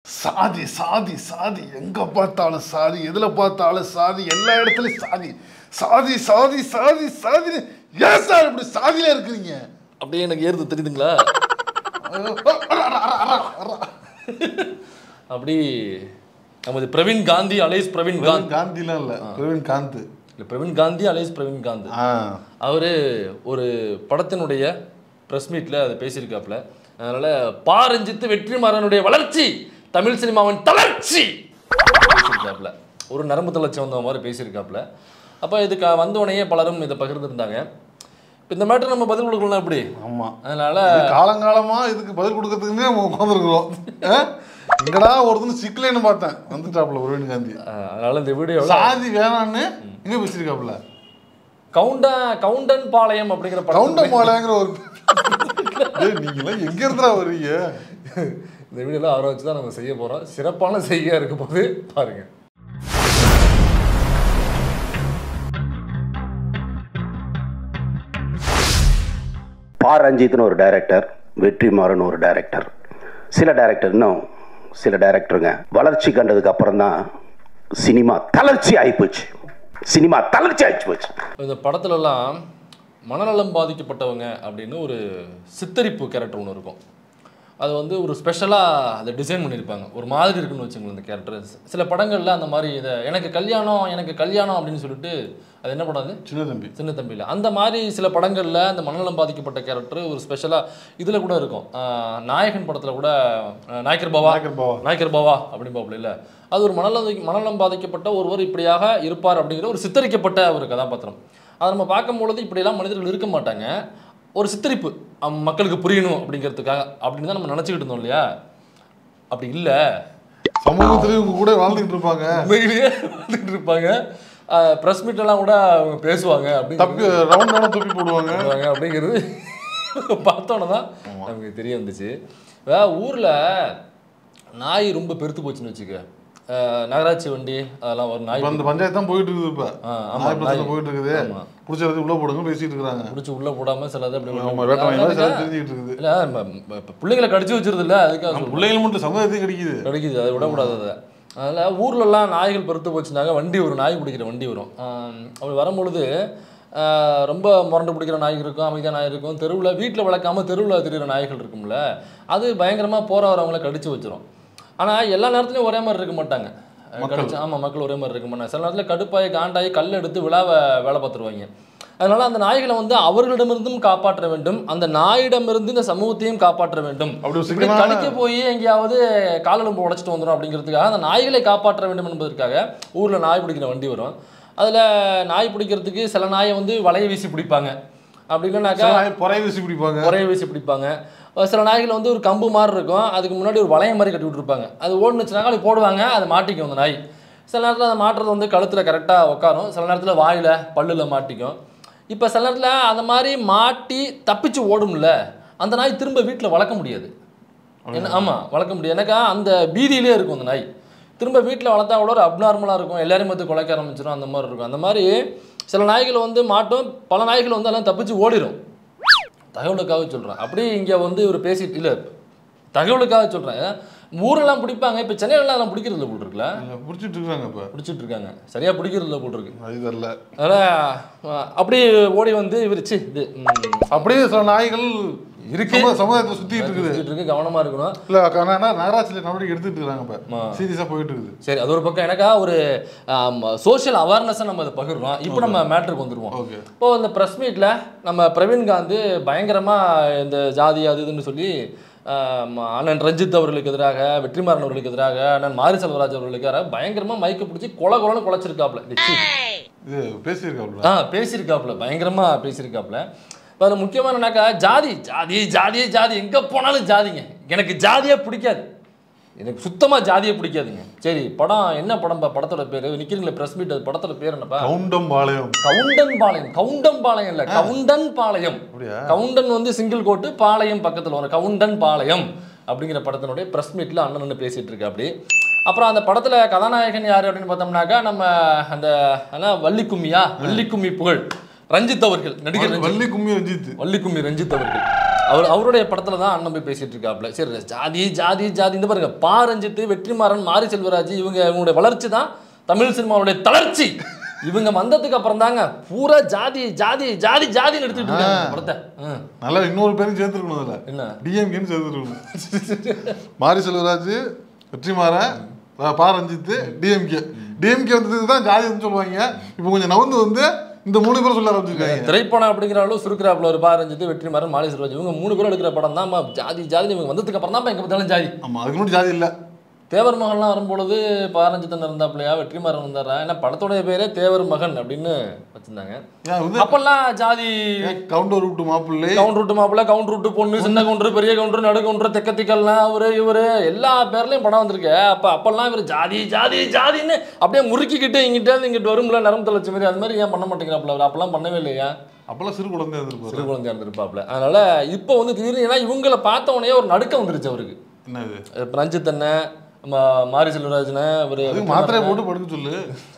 சாதி சாதி சாதி எங்க பார்த்தாலும் சாதி எதுல பார்த்தாலும் சாதி எல்லா இடத்துலயும் சாதி சாதி சாதி சாதி சாதி ஏன் சார் இப்படி சாதியில இருக்கிறீங்க அப்படியே எனக்கு ஏறுது தெரியுதுங்களா அப்படி நமது பிரவீன் காந்தி அலைஸ் பிரவீன் காந்த் காந்திலாம் இல்ல பிரவீன் காந்த் இல்ல பிரவீன் காந்தி அலைஸ் பிரவீன் காந்த் ஆ அவர் ஒரு படத்தினுடைய ப்ரெஸ் மீட்டில் அதை பேசியிருக்காப்புல அதனால் பாரஞ்சித்து வெற்றிமாறனுடைய வளர்ச்சி தமிழ் சினிமாவின் தளர்ச்சி பேசியிருக்காப்புல ஒரு நரம்பு தளர்ச்சி வந்த மாதிரி பேசியிருக்காப்புல அப்போ இதுக்கு வந்தவனையே பலரும் இதை பகிர்ந்துருந்தாங்க இப்போ இந்த மேட்டர் நம்ம பதில் கொடுக்கலாம் எப்படி ஆமா அதனால் இது காலங்காலமா இதுக்கு பதில் கொடுக்கறதுக்குன்னே நம்ம உட்காந்துருக்குறோம் எங்கடா ஒருத்தன் சிக்கலைன்னு பார்த்தேன் வந்துட்டாப்புல பிரவீன் காந்தி அதனால் இந்த வீடியோ சாதி வேணான்னு எங்க பேசியிருக்காப்புல கவுண்ட கவுண்டன் பாளையம் அப்படிங்கிற படம் கவுண்டம் மாலைங்கிற ஒரு ஏய், நீங்களாம் எங்க இருந்துடா வர்றீங்க இந்த வீடியோவில் அவரை வச்சு தான் நம்ம செய்ய போகிறோம் சிறப்பான செய்தியாக இருக்க போது பாருங்கள் பா ரஞ்சித்னு ஒரு டைரக்டர் வெற்றிமாறன் ஒரு டைரக்டர் சில டைரக்டர் இன்னும் சில டைரக்டருங்க வளர்ச்சி கண்டதுக்கு அப்புறம் தான் சினிமா தளர்ச்சி ஆகிப்போச்சு சினிமா தளர்ச்சி ஆகி போச்சு இந்த படத்துலலாம் மனநலம் பாதிக்கப்பட்டவங்க அப்படின்னு ஒரு சித்தரிப்பு கேரக்டர் ஒன்று இருக்கும் அது வந்து ஒரு ஸ்பெஷலாக அதை டிசைன் பண்ணியிருப்பாங்க ஒரு மாதிரி இருக்குன்னு வச்சுங்களேன் இந்த கேரக்டர் சில படங்களில் அந்த மாதிரி இதை எனக்கு கல்யாணம் எனக்கு கல்யாணம் அப்படின்னு சொல்லிட்டு அது என்ன படம் அது சின்ன தம்பி சின்ன தம்பியில் அந்த மாதிரி சில படங்களில் அந்த மனநலம் பாதிக்கப்பட்ட கேரக்டர் ஒரு ஸ்பெஷலாக இதில் கூட இருக்கும் ஆஹ் நாயகன் படத்தில் கூட ஆஹ் நாயக்கர் பாவா நாயக்கர் பாவா. நாயக்கர் பாவா அப்படிம்பாப்புல இல்லை அது ஒரு மனநலம் மனநலம் பாதிக்கப்பட்ட ஒருவர் இப்படியாக இருப்பார் அப்படிங்கிற ஒரு சித்தரிக்கப்பட்ட ஒரு கதாபாத்திரம் அதை நம்ம பார்க்கும்பொழுது இப்படியெல்லாம் மனிதர்கள் இருக்க மாட்டாங்க ஒரு சித்தரிப்பு அம் மக்களுக்கு புரியணும் அப்படிங்கிறதுக்காக அப்படின்னு தான் நம்ம நினச்சிக்கிட்டு இருந்தோம் இல்லையா அப்படி இல்லை சமூகத்திலேயே உங்க கூட வாழ்ந்துட்டு இருப்பாங்க உண்மையிலேயே வந்துட்டு இருப்பாங்க ப்ரெஸ் மீட்லாம் கூட அவங்க பேசுவாங்க தப்பி அப்படிங்கிறது ரவுண்ட் ரவுண்ட் தப்பி போடுவாங்க பண்ணுவாங்க அப்படிங்கிறது பார்த்தோன்னே தான் நமக்கு தெரிய வந்துச்சு வே ஊரில் நாய் ரொம்ப பெருத்து போச்சுன்னு வச்சுக்க அஹ் நகராட்சி வண்டி அதெல்லாம் ஒரு நாய் இப்ப அந்த பஞ்சாயத்து தான் போயிட்டு இருக்குது இப்ப ஆ, ஆமா, நாய் பிரச்சனை நாய். போயிட்டு இருக்குது ஆமா. புடிச்ச இடத்துக்கு உள்ள போடுங்க பேசிட்டு இருக்காங்க பிடிச்சி உள்ள போடாம சிலது அப்படி அவங்க வேட்டை வாங்கி சில தெரிஞ்சுக்கிட்டு இருக்குது இல்லை இப்போ பிள்ளைங்களை கடிச்சு வச்சிருது இல்லை அதுக்காக நம்ம சொல்றேன். பிள்ளைகள் மட்டும் சமுதாயத்தையும் கிடைக்குது கிடைக்குது அதை விடக்கூடாது அதை அதில் ஊர்லலாம் நாய்கள் பெருத்து போச்சுனாங்க வண்டி ஒரு நாய் பிடிக்கிற வண்டி வரும் ஆம், அப்படி வரும்பொழுது ஆஹ், ரொம்ப முரண்டு பிடிக்கிற நாய் இருக்கும் அமைதியான நாய் இருக்கும் தெருவில் வீட்டில் வளர்க்காம தெருவில் தெரிகிற நாய்கள் இருக்கும்ல அது பயங்கரமாக போகிற வரவங்கள கடிச்சு வச்சிரும் ஆனால் எல்லா நேரத்துலையும் ஒரே மாதிரி இருக்க மாட்டாங்க கடிச்சு ஆமாம் மக்கள் ஒரே மாதிரி இருக்க மாட்டாங்க சில நேரத்தில் கடுப்பாயி காண்டாயி கல் எடுத்து விழாவை வேலை பார்த்துருவாங்க அதனால அந்த நாய்களை வந்து அவர்களிடமிருந்தும் காப்பாற்ற வேண்டும் அந்த நாயிடமிருந்து இந்த சமூகத்தையும் காப்பாற்ற வேண்டும் அப்படி ஒரு இப்படி சிக்கலான- கடிக்க போய் எங்கேயாவது காலெலும்பு உடைச்சிட்டு வந்துடும் அப்படிங்கிறதுக்காக அந்த நாய்களை காப்பாற்ற வேண்டும் என்பதற்காக ஊரில் நாய் பிடிக்கிற வண்டி வரும் அதில் நாய் பிடிக்கிறதுக்கு சில நாயை வந்து வலைய வீசி பிடிப்பாங்க அப்படி இல்லைனாக்கா சில நாய் பொறைய வீசி பிடிப்பாங்க ஒரே வீசி பிடிப்பாங்க ஒரு சில நாய்கள் வந்து ஒரு கம்பு மாதிரி இருக்கும் அதுக்கு முன்னாடி ஒரு வளையம் மாதிரி கட்டி விட்டுருப்பாங்க அது ஓடுனுச்சுனாக்கா அது போடுவாங்க அது மாட்டிக்கும் அந்த நாய் சில நேரத்தில் அதை மாட்டுறது வந்து கழுத்தில் கரெக்டாக உட்காரும் சில நேரத்தில் வாயில் பல்லில் மாட்டிக்கும் இப்போ சில நேரத்தில் அந்த மாதிரி மாட்டி தப்பிச்சு ஓடும்ல அந்த நாய் திரும்ப வீட்டில் வளர்க்க முடியாது என்ன ஆமாம் வளர்க்க முடியாது எனக்கா அந்த பீதியிலே இருக்கும் அந்த நாய் திரும்ப வீட்டில் வளர்த்தா கூட ஒரு அப்நார்மலாக இருக்கும் எல்லாரையும் பார்த்து குலைக்க ஆரம்பிச்சிடும் அந்த மாதிரி இருக்கும் அந்த மாதிரி சில நாய்கள் வந்து மாட்டும் பல நாய்கள் வந்து எல்லாம் தப்பிச்சு ஓடிடும் தகவலுக்காக சொல்கிறேன் அப்படியே இங்கே வந்து இவர் பேசிட்டு இல்லை தகவலுக்காக சொல்கிறேன் ஊரெல்லாம் பிடிப்பாங்க இப்போ சென்னையிலலாம் அதெல்லாம் பிடிக்கிறது போல் இருக்குல்ல பிடிச்சிட்டு இருக்காங்க இப்ப பிடிச்சிட்டு இருக்காங்க சரியாக பிடிக்கிறது போல் இருக்கு அது தெரியல அதனால் அப்படியே ஓடி வந்து இவர் சி இது ம், அப்படியே சில நாய்கள் இருக்கு. சமூக- சமுதாயத்துல சுத்திட்டு இருக்குது சுத்திட்டு இருக்கு கவனமாக இருக்கணும் இல்ல ஆனா நகராட்சியில நடவடிக்கை எடுத்துட்டு இருக்காங்க இப்ப ஆமா. சீரியஸா போயிட்டு இருக்குது சரி அது ஒரு பக்கம் எனக்கா ஒரு சோஷியல் அவேர்னஸை நம்ம அதை பகிர்றோம் இப்போ நம்ம மேட்ருக்கு வந்துருவோம் ஓகே இப்போ இந்த ப்ரெஸ் மீட்டில் நம்ம பிரவீன் காந்த் பயங்கரமாக இந்த ஜாதி அது இதுன்னு சொல்லி ஆம், அண்ணன் ரஞ்சித் அவர்களுக்கு எதிராக வெற்றிமாறன் அவர்களுக்கு எதிராக அண்ணன் மாரி செல்வராஜ் அவர்களுக்கு எதிராக பயங்கரமாக மைக்க பிடிச்சி கொல கொலன்னு குலைச்சிருக்காப்ல சி. இது பேசியிருக்காப்ல ஆ பேசியிருக்காப்ல பயங்கரமாக பேசியிருக்காப்ல இப்போ அதில் முக்கியமானனாக்கா ஜாதி ஜாதி ஜாதி ஜாதி எங்கே போனாலும் ஜாதிங்க எனக்கு ஜாதியே பிடிக்காது எனக்கு சுத்தமாக ஜாதியே பிடிக்காதுங்க சரி படம் என்ன படம் படத்தோட பேர் நிற்கிறீங்களே ப்ரெஸ் மீட் அது படத்தோட பேர் என்னப்பா கவுண்டம் பாளையம் கவுண்டன் பாளையம் கவுண்டன் பாளையம் இல்ல கவுண்டன் பாளையம் அப்படியா கவுண்டன் வந்து சிங்கிள் கோட்டு பாளையம் பக்கத்துல வரும் கவுண்டன் பாளையம் அப்படிங்கிற படத்தினுடைய ப்ரெஸ் மீட்ல அண்ணன் நின்னு பேசிட்டு இருக்கு அப்படி அப்புறம் அந்த படத்துல கதாநாயகன் யாரு அப்படின்னு பார்த்தோம்னாக்கா நம்ம அந்த என்ன வள்ளிக்கும்மியா வள்ளிக்கும்மி புகழ் ரஞ்சித் அவர்கள் நடிகர் ரஞ்சித் வள்ளி கும்மி ரஞ்சித் வள்ளிக்கும்மி ரஞ்சித் அவர்கள் அவர் அவருடைய படத்துல தான் அண்ணன் போய் பேசிட்டு இருக்காப்ல சரி ஜாதி ஜாதி ஜாதி இந்த பாருங்க பா ரஞ்சித் வெற்றிமாறன் மாரி செல்வராஜ் இவங்க இவங்களுடைய வளர்ச்சி தான் தமிழ் சினிமாவுடைய தளர்ச்சி இவங்க வந்ததுக்கு அப்புறம் தாங்க பூரா ஜாதி ஜாதி ஜாதி ஜாதின்னு எடுத்துட்டு இருக்காங்க படத்தை ம். நல்லா இன்னொரு பேரும் சேர்த்துருக்கணும் அதுல என்ன டிஎம்கேன்னு சேர்த்துருக்கணும் மாரி செல்வராஜ் வெற்றிமாறன் பா- பா ரஞ்சித் டிஎம்கே டிஎம்கே வந்ததுக்கு தான் ஜாதின்னு சொல்லுவாங்க இப்போ கொஞ்சம் நவந்து வந்து இந்த மூணு பேரும் சொல்ல ஆரம்பிச்சிருக்காங்க திரைப்படம் அப்படிங்கிற அளவு சுருக்கிறாப்புல ஒரு பா ரஞ்சித் வெற்றிமாறன் மாரி செல்வராஜ் இவங்க மூணு பேரும் எடுக்கிற படம் தான் ஜாதி ஜாதி இவங்க வந்ததுக்கு அப்புறம் தான் எங்க பார்த்தாலும் ஜாதி ஆமா அதுக்கு முன்னாடி ஜாதி இல்ல தேவர் மகன்லாம் வரும்பொழுது பாரஞ்சித்தன் இருந்தாப்லையா வெற்றிமாறன் வந்தாரா ஏன்னா படத்துடைய பேரே தேவர் மகன் அப்படின்னு வச்சிருந்தாங்க ஏன் வந்து அப்பெல்லாம் ஜாதி கவுண்டர் விட்டு மாப்பிள்ளை கவுண்டர் விட்டு மாப்பிள்ள கவுண்டர் விட்டு பொண்ணு சின்ன கவுண்டர் பெரிய கவுண்டர் நடு கவுண்டர் தெக்கத்திக்கல்லாம் அவரு இவரு எல்லா பேர்லயும் படம் வந்திருக்கு அப்ப அப்பெல்லாம் இவர் ஜாதி ஜாதி ஜாதின்னு அப்படியே முறுக்கிக்கிட்டு இங்கிட்ட இருந்து இங்கிட்டு வரும்ல நரம்பு தளர்ச்சி மாதிரி அது மாதிரி ஏன் பண்ண மாட்டேங்கிறாப்புல அவர் அப்பெல்லாம் பண்ணவே இல்லையா அப்பெல்லாம் சிறு குழந்தை இருந்திருப்பாரு சிறு குழந்தையா இருந்திருப்பாப்ல அதனால இப்போ வந்து திடீர்னு ஏன்னா இவங்களை பார்த்த உடனே ஒரு நடுக்கம் வந்துருச்சு அவருக்கு என்ன இது இப்ப ரஞ்சித் அண்ணன் ம- மாரி செல்வராஜனை ஒரு அதுக்கு மாத்திரையை போட்டு படுக்க சொல்லு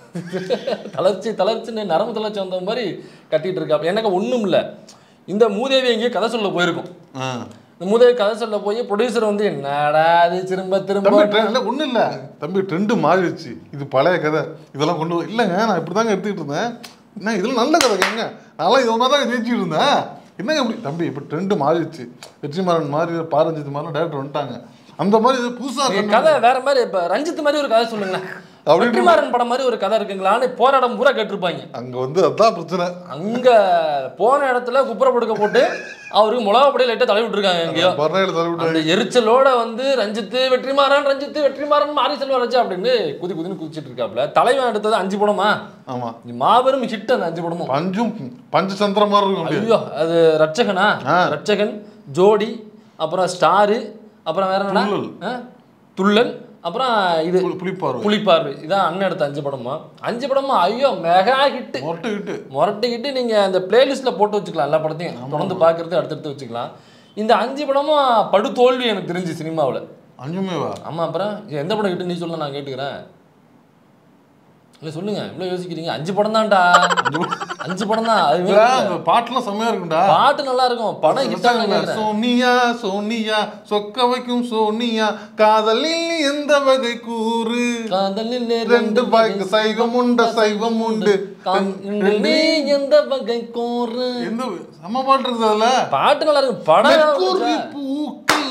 தளர்ச்சி தளர்ச்சின்னு நரம்பு தளர்ச்சி வந்த மாதிரி கத்திட்டு இருக்கா எனக்கு ஒண்ணும் இல்ல இந்த மூதேவி எங்கேயோ கதை சொல்ல போயிருக்கும் ஆ. இந்த மூதேவி கதை சொல்ல போய் ப்ரொடியூசர் வந்து என்னடா அது திரும்ப திரும்ப தம்பி ட்ரெண்ட் இல்லை ஒன்றும் இல்லை தம்பி ட்ரெண்டு மாறிடுச்சு இது பழைய கதை இதெல்லாம் கொண்டு வா- இல்லைங்க நான் இப்படி தாங்க எடுத்துக்கிட்டு இருந்தேன் என்ன இதெல்லாம் நல்ல கதை ஏங்க நான்லாம் இது மாதிரி தான் ஜெயிச்சுட்டு இருந்தேன் என்னங்க இப்படி தம்பி இப்போ ட்ரெண்டு மாறிடுச்சு வெற்றிமாறன் மாறி பாரஞ்சித் மாறன் டேரக்டர் வந்துட்டாங்க அந்த மாதிரி இது புதுசாக நீங்க கதை வேற மாதிரி இப்ப ரஞ்சித் மாதிரி ஒரு கதை சொல்லுங்களேன் அப்படின்னு- வெற்றிமாறன் படம் மாதிரி ஒரு கதை இருக்குங்களான்னு போராடம் பூரா கேட்டிருப்பாங்க அங்கே வந்து அதான் பிரச்சனை அங்க போன இடத்துல குப்புற படுக்க போட்டு அவருக்கு மிளகா பொடியை லைட்டா தலை விட்டுருக்காங்க எங்கேயோ பர்னாயில் தலை விட்டு அந்த எரிச்சலோட வந்து ரஞ்சித்து வெற்றிமாறன் ரஞ்சித்து வெற்றிமாறன் மாரி செல்வராஜ் அப்படின்னு குதி குதின்னு குதிச்சிட்டு இருக்காப்ல தலைவன் எடுத்தது அஞ்சு படமா ஆமாம் நீ மாபெரும் ஹிட் அந்த அஞ்சு படமும் பஞ்சும் பஞ்சசந்திர மாதிரி இருக்கும் அப்படியே. ஐயோ அது ரட்சகனா ஆ. ரட்சகன் ஜோடி அப்புறம் ஸ்டாரு அப்புறம் வேற என்னடா துள்ளல். ஆ? துள்ளல் அப்புறம் இது புலி- புலிப்பார்வை புலிப்பார்வை இதான் அண்ணன் எடுத்த அஞ்சு படமா அஞ்சு படமா ஐயோ மெகா ஹிட் மொட்டைக்கிட்டு முரட்டிக்கிட்டு நீங்க அந்த பிளேலிஸ்ட்ல போட்டு வச்சுக்கலாம் எல்லா படத்தையும் தொடர்ந்து பார்க்கறது அடுத்தடுத்து வச்சுக்கலாம் இந்த அஞ்சு படமும் படுதோல்வி எனக்கு தெரிஞ்சு சினிமாவுல அஞ்சுமே வா ஆமா அப்புறம் இது எந்த படம் ஹிட் நீ சொல்ல நான் கேட்டுக்கிறேன் இல்ல சொல்லுங்க இவ்வளவு யோசிக்கிறீங்க அஞ்சு படம் தான்டா அஞ்சு படம் தான் அது இல்ல, அந்த பாட்டுலாம் செம்மையா இருக்கும்டா பாட்டு நல்லா இருக்கும் படம் ஹிட் ஆகல சோனியா சோனியா சொக்க வைக்கும் சோனியா காதலில் எந்த வகை கூறு காதலில் ரெண்டு பாய்க்கு சைவம் உண்டு சைவம் உண்டு காதலில் நீ எந்த வகை கோரு எந்த செம்ம பாட்டு இருக்குது அதுல பாட்டு நல்லா இருக்கும் படம் மெர்க்குரி பூக்கள்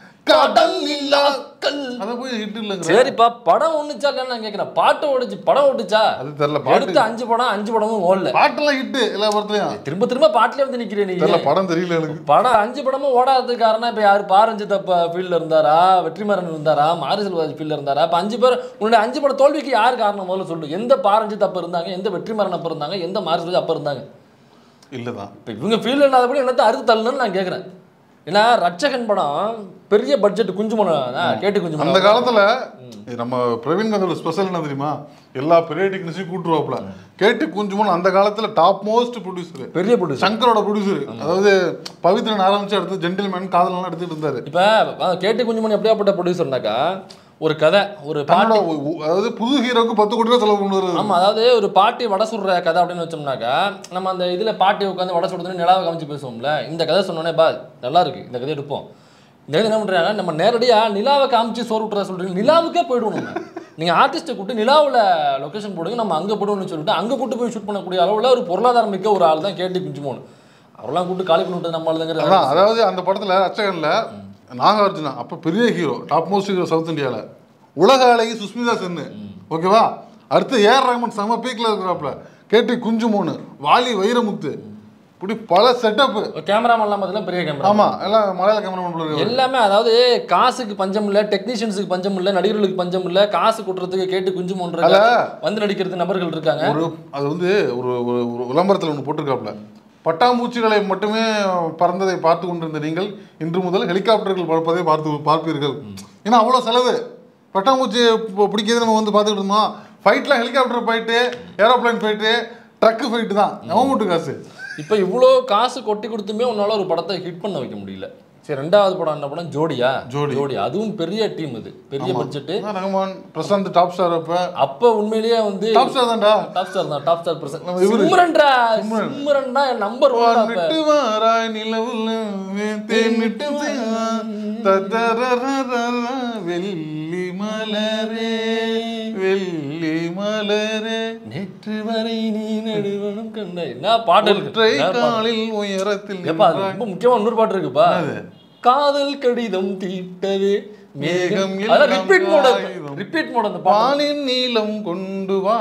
கடல் நிலாக்கள் அத போய் ஹிட் இல்லைங்க சரிப்பா படம் ஒண்ணுச்சா இல்லைன்னு நான் கேட்கிறேன் பாட்டு ஓடுச்சு படம் ஓடுச்சா அது தெரியல பாட்டு எடுத்த அஞ்சு படம் அஞ்சு படமும் ஓடல பாட்டெல்லாம் ஹிட் எல்லா படத்துலயும் திரும்ப திரும்ப பாட்டுல வந்து நிக்கிறேன் நீங்க தெரியல படம் தெரியல எனக்கு படம் அஞ்சு படமும் ஓடாததுக்கு காரணம் இப்ப யாரு பாரஞ்சு தப்ப ஃபீல்ட்ல இருந்தாரா வெற்றிமாறன் இருந்தாரா மாரி செல்வராஜ் ஃபீல்ட்ல இருந்தாரா இப்ப அஞ்சு பேர் உன்னுடைய அஞ்சு பட தோல்விக்கு யார் காரணம் முதல்ல சொல்லு எந்த பாரஞ்சு தப்ப இருந்தாங்க எந்த வெற்றிமாறன் அப்ப இருந்தாங்க எந்த மாரி செல்வராஜ் அப்ப இருந்தாங்க இல்லதான் இப்ப இவங்க ஃபீல்ட்ல இல்லாதபடி என்னத்த அறுத்து தள்ளணும்னு நான் கேக்குறேன் ஏன்னா ரட்சகன் படம் பெரிய பட்ஜெட் குஞ்சுமணம் கேட்டு அந்த குஞ்சுமணம் காலத்துல நம்ம பிரவீன் காந்தோட ஸ்பெஷல் என்ன தெரியுமா எல்லா பெரிய டெக்னீஷியும் கூட்டுருவாப்புல கேட்டு குஞ்சுமன் அந்த காலத்துல டாப் மோஸ்ட் ப்ரொடியூசர் பெரிய ப்ரொடியூசர் சங்கரோட ப்ரொடியூசர் அதாவது பவித்ரன் ஆரம்பிச்சு அடுத்து ஜென்டில்மேன் காதலாம் எடுத்துட்டு இருந்தாரு இப்ப அஹ், கேட்டு குஞ்சுமணி எப்படியாப்பட்ட ப்ரொடியூசர்னாக்கா ஒரு கதை ஒரு பாட்டு தன்னோட ஒ- ஒ- அதாவது புது ஹீரோக்கு பத்து கோடி ரூபா செலவு கொண்டு வருது ஆமா அதாவது ஒரு பாட்டி வடை சுடுற கதை அப்படின்னு வச்சோம்னாக்கா நம்ம அந்த இதுல பாட்டி உட்காந்து வடை சுடுறதுன்னு நிலாவை காமிச்சு பேசுவோம்ல இந்த கதை சொன்னோன்னே பா நல்லா இருக்கு இந்த கதை எடுப்போம் இந்த கதை என்ன பண்றாங்க நம்ம நேரடியா நிலாவை காமிச்சு சோறு விட்டுறத சொல்றீங்க நிலாவுக்கே போயிடுவோம் நம்ம நீங்க ஆர்டிஸ்ட்டை கூப்பிட்டு நிலாவுல லொகேஷன் போடுங்க நம்ம அங்க போடுவோம்னு சொல்லிட்டு அங்க கூட்டு போய் ஷூட் பண்ணக்கூடிய அளவுல ஒரு பொருளாதாரம் மிக்க ஒரு ஆள் தான் கேட்டி குஞ்சுமோன் அவரெல்லாம் கூப்பிட்டு காலி பண்ணி விட்டது நம்ம ஆளுங்கிற அதான் அதாவது அந்த படத்துல ரச்சகன்ல நாகார்ஜுனா அப்ப பெரிய hero top most hero south இந்தியால உலக அழகி சுஸ்மிதா சென்னு ஓகேவா அடுத்து ஏஆர் ரஹ்மான் செம பீக்ல இருக்கிறாப்ல கேட்டி குஞ்சுமோனு வாலி வைரமுத்து இப்படி பல செட்டப் கேமராமேன்லாம் பார்த்தீங்கன்னா பெரிய கேமரா ஆமா எல்லாம் மலையாள கேமராமேன் போல இருக்கு எல்லாமே அதாவது காசுக்கு பஞ்சம் இல்ல டெக்னீஷியன்ஸுக்கு பஞ்சம் இல்ல நடிகர்களுக்கு பஞ்சம் இல்ல காசு கொட்டுறதுக்கு கேட்டு குஞ்சு மூன்று வந்து நடிக்கிறது நபர்கள் இருக்காங்க ஒரு அது வந்து ஒரு ஒரு ஒரு விளம்பரத்தில் ஒன்று போட்டிருக்காப்புல பட்டாம்பூச்சிகளை மட்டுமே பறந்ததை பார்த்து கொண்டிருந்த நீங்கள் இன்று முதல் ஹெலிகாப்டர்கள் பறப்பதை பார்த்து பார்ப்பீர்கள் ஏன்னா அவ்வளோ செலவு பட்டாம்பூச்சி பு- பிடிக்கிறது நம்ம வந்து பார்த்துக்கிட்டு இருந்தோம் ஃபைட்லாம் helicopter fight aeroplane fight truck fight தான் நம்ம வீட்டு காசு இப்போ இவ்வளோ காசு கொட்டி கொடுத்துமே உன்னால ஒரு படத்தை ஹிட் பண்ண வைக்க முடியல சரி ரெண்டாவது படம் என்ன படம் ஜோடியா ஜோடி. ஜோடி அதுவும் பெரிய டீம் இது பெரிய பட்ஜெட்டு அதான் ரஹ்மான் பிரசாந்த் டாப் ஸ்டார் அப்ப அப்ப உண்மையிலேயே வந்து டாப் ஸ்டார் தான்டா டாப் ஸ்டார் தான் டாப் ஸ்டார் பர்சன் நம்ம இவரு. சிம்ரன்டா சிம்ரன் தான் நம்பர் ஒன் அப்ப விட்டு வாராய் நிலவுல தேனிட்டு வெள்ளி மலரே வெள்ளி மலரே நேற்று வரை நீ நடுவனும் கண்ட என்ன பாட்டு இருக்கு ஒற்றை என்ன பாட்டு? காலில் உயரத்தில் ஏப்பா அது நின்றாய். ரொம்ப முக்கியமான இன்னொரு பாட்டு இருக்குப்பா என்னது? காதல் கடிதம் தீட்டவே மேகம் மேகம் எல்லாம் ரிப்பீட் மோட் காகிதம். ரிப்பீட் மோட் அந்த பாட்டு வானின் நீளம் கொண்டு வா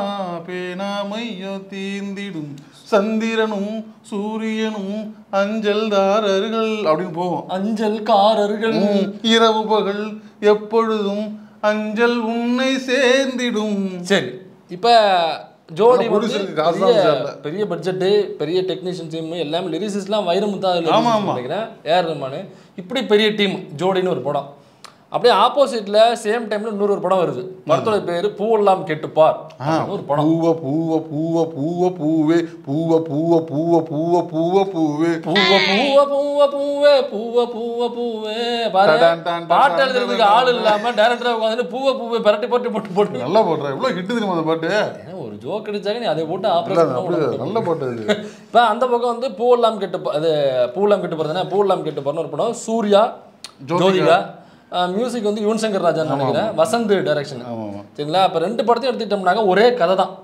பேனாமையோ தீந்திடும் சந்திரனும் சூரியனும் அஞ்சல்தாரர்கள் அப்படின்னு போவோம் அஞ்சல்காரர்கள் உம், இரவு பகல் எப்பொழுதும் அஞ்சல் உன்னை சேர்ந்திடும் சரி இப்ப ஜோடி ஆனா வந்து producer-க்கு காசு பெரிய தான் தேவை. பெரிய பட்ஜெட்டு பெரிய டெக்னீஷியன் டீம் எல்லாமே லிரிசிஸ்லாம் வைரமுத்தா ஆமா, ஆமா. நினைக்கிறேன் ஏஆர் ரஹ்மான் இப்படி பெரிய டீம் ஜோடின்னு ஒரு படம் அப்படியே ஆப்போசிட்ல சேம் டைம்ல இன்னொரு ஒரு படம் வருது படத்தோட பேரு பூவெல்லாம் கேட்டுப்பார் அப்படின்னு ஒரு படம் பூவ பூவ பூவ பூவ பூவே பூவ பூவ பூவ பூவ பூவ பூவே பூவ பூவ பூவ பூவே பூவ பூவ பூவே பாரு டடான் டான் பாட்டு டான் எழுதுறதுக்கு ஆள் இல்லாம டேரக்டரா உட்காந்து பூவ பூவை பரட்டி போட்டு போட்டு போட்டு நல்லா போடுற எவ்வளவு ஹிட் தெரியுமா அந்த பாட்டு ஏன்னா ஒரு ஜோக் அடிச்சாங்க நீ அதை போட்டு இல்ல, ஆப்ரேஷன் அது அப்படியே நல்ல பாட்டு அது இப்போ அந்த பக்கம் வந்து பூவெல்லாம் கெட்டு போ- அது பூவெல்லாம் கெட்டு போகிறதுனா பூவெல்லாம் கெட்டு போறன்னு ஒரு படம் சூர்யா ஜோதிகா. ஜோதிகா மியூசிக் வந்து யுவன் சங்கர் ராஜா நினைக்கிறேன் வசந்த் டைரக்ஷன் ஆமா ஆமா சரிங்களா அப்போ ரெண்டு படத்தையும் எடுத்துக்கிட்டோம்னாக்க ஒரே கதை தான்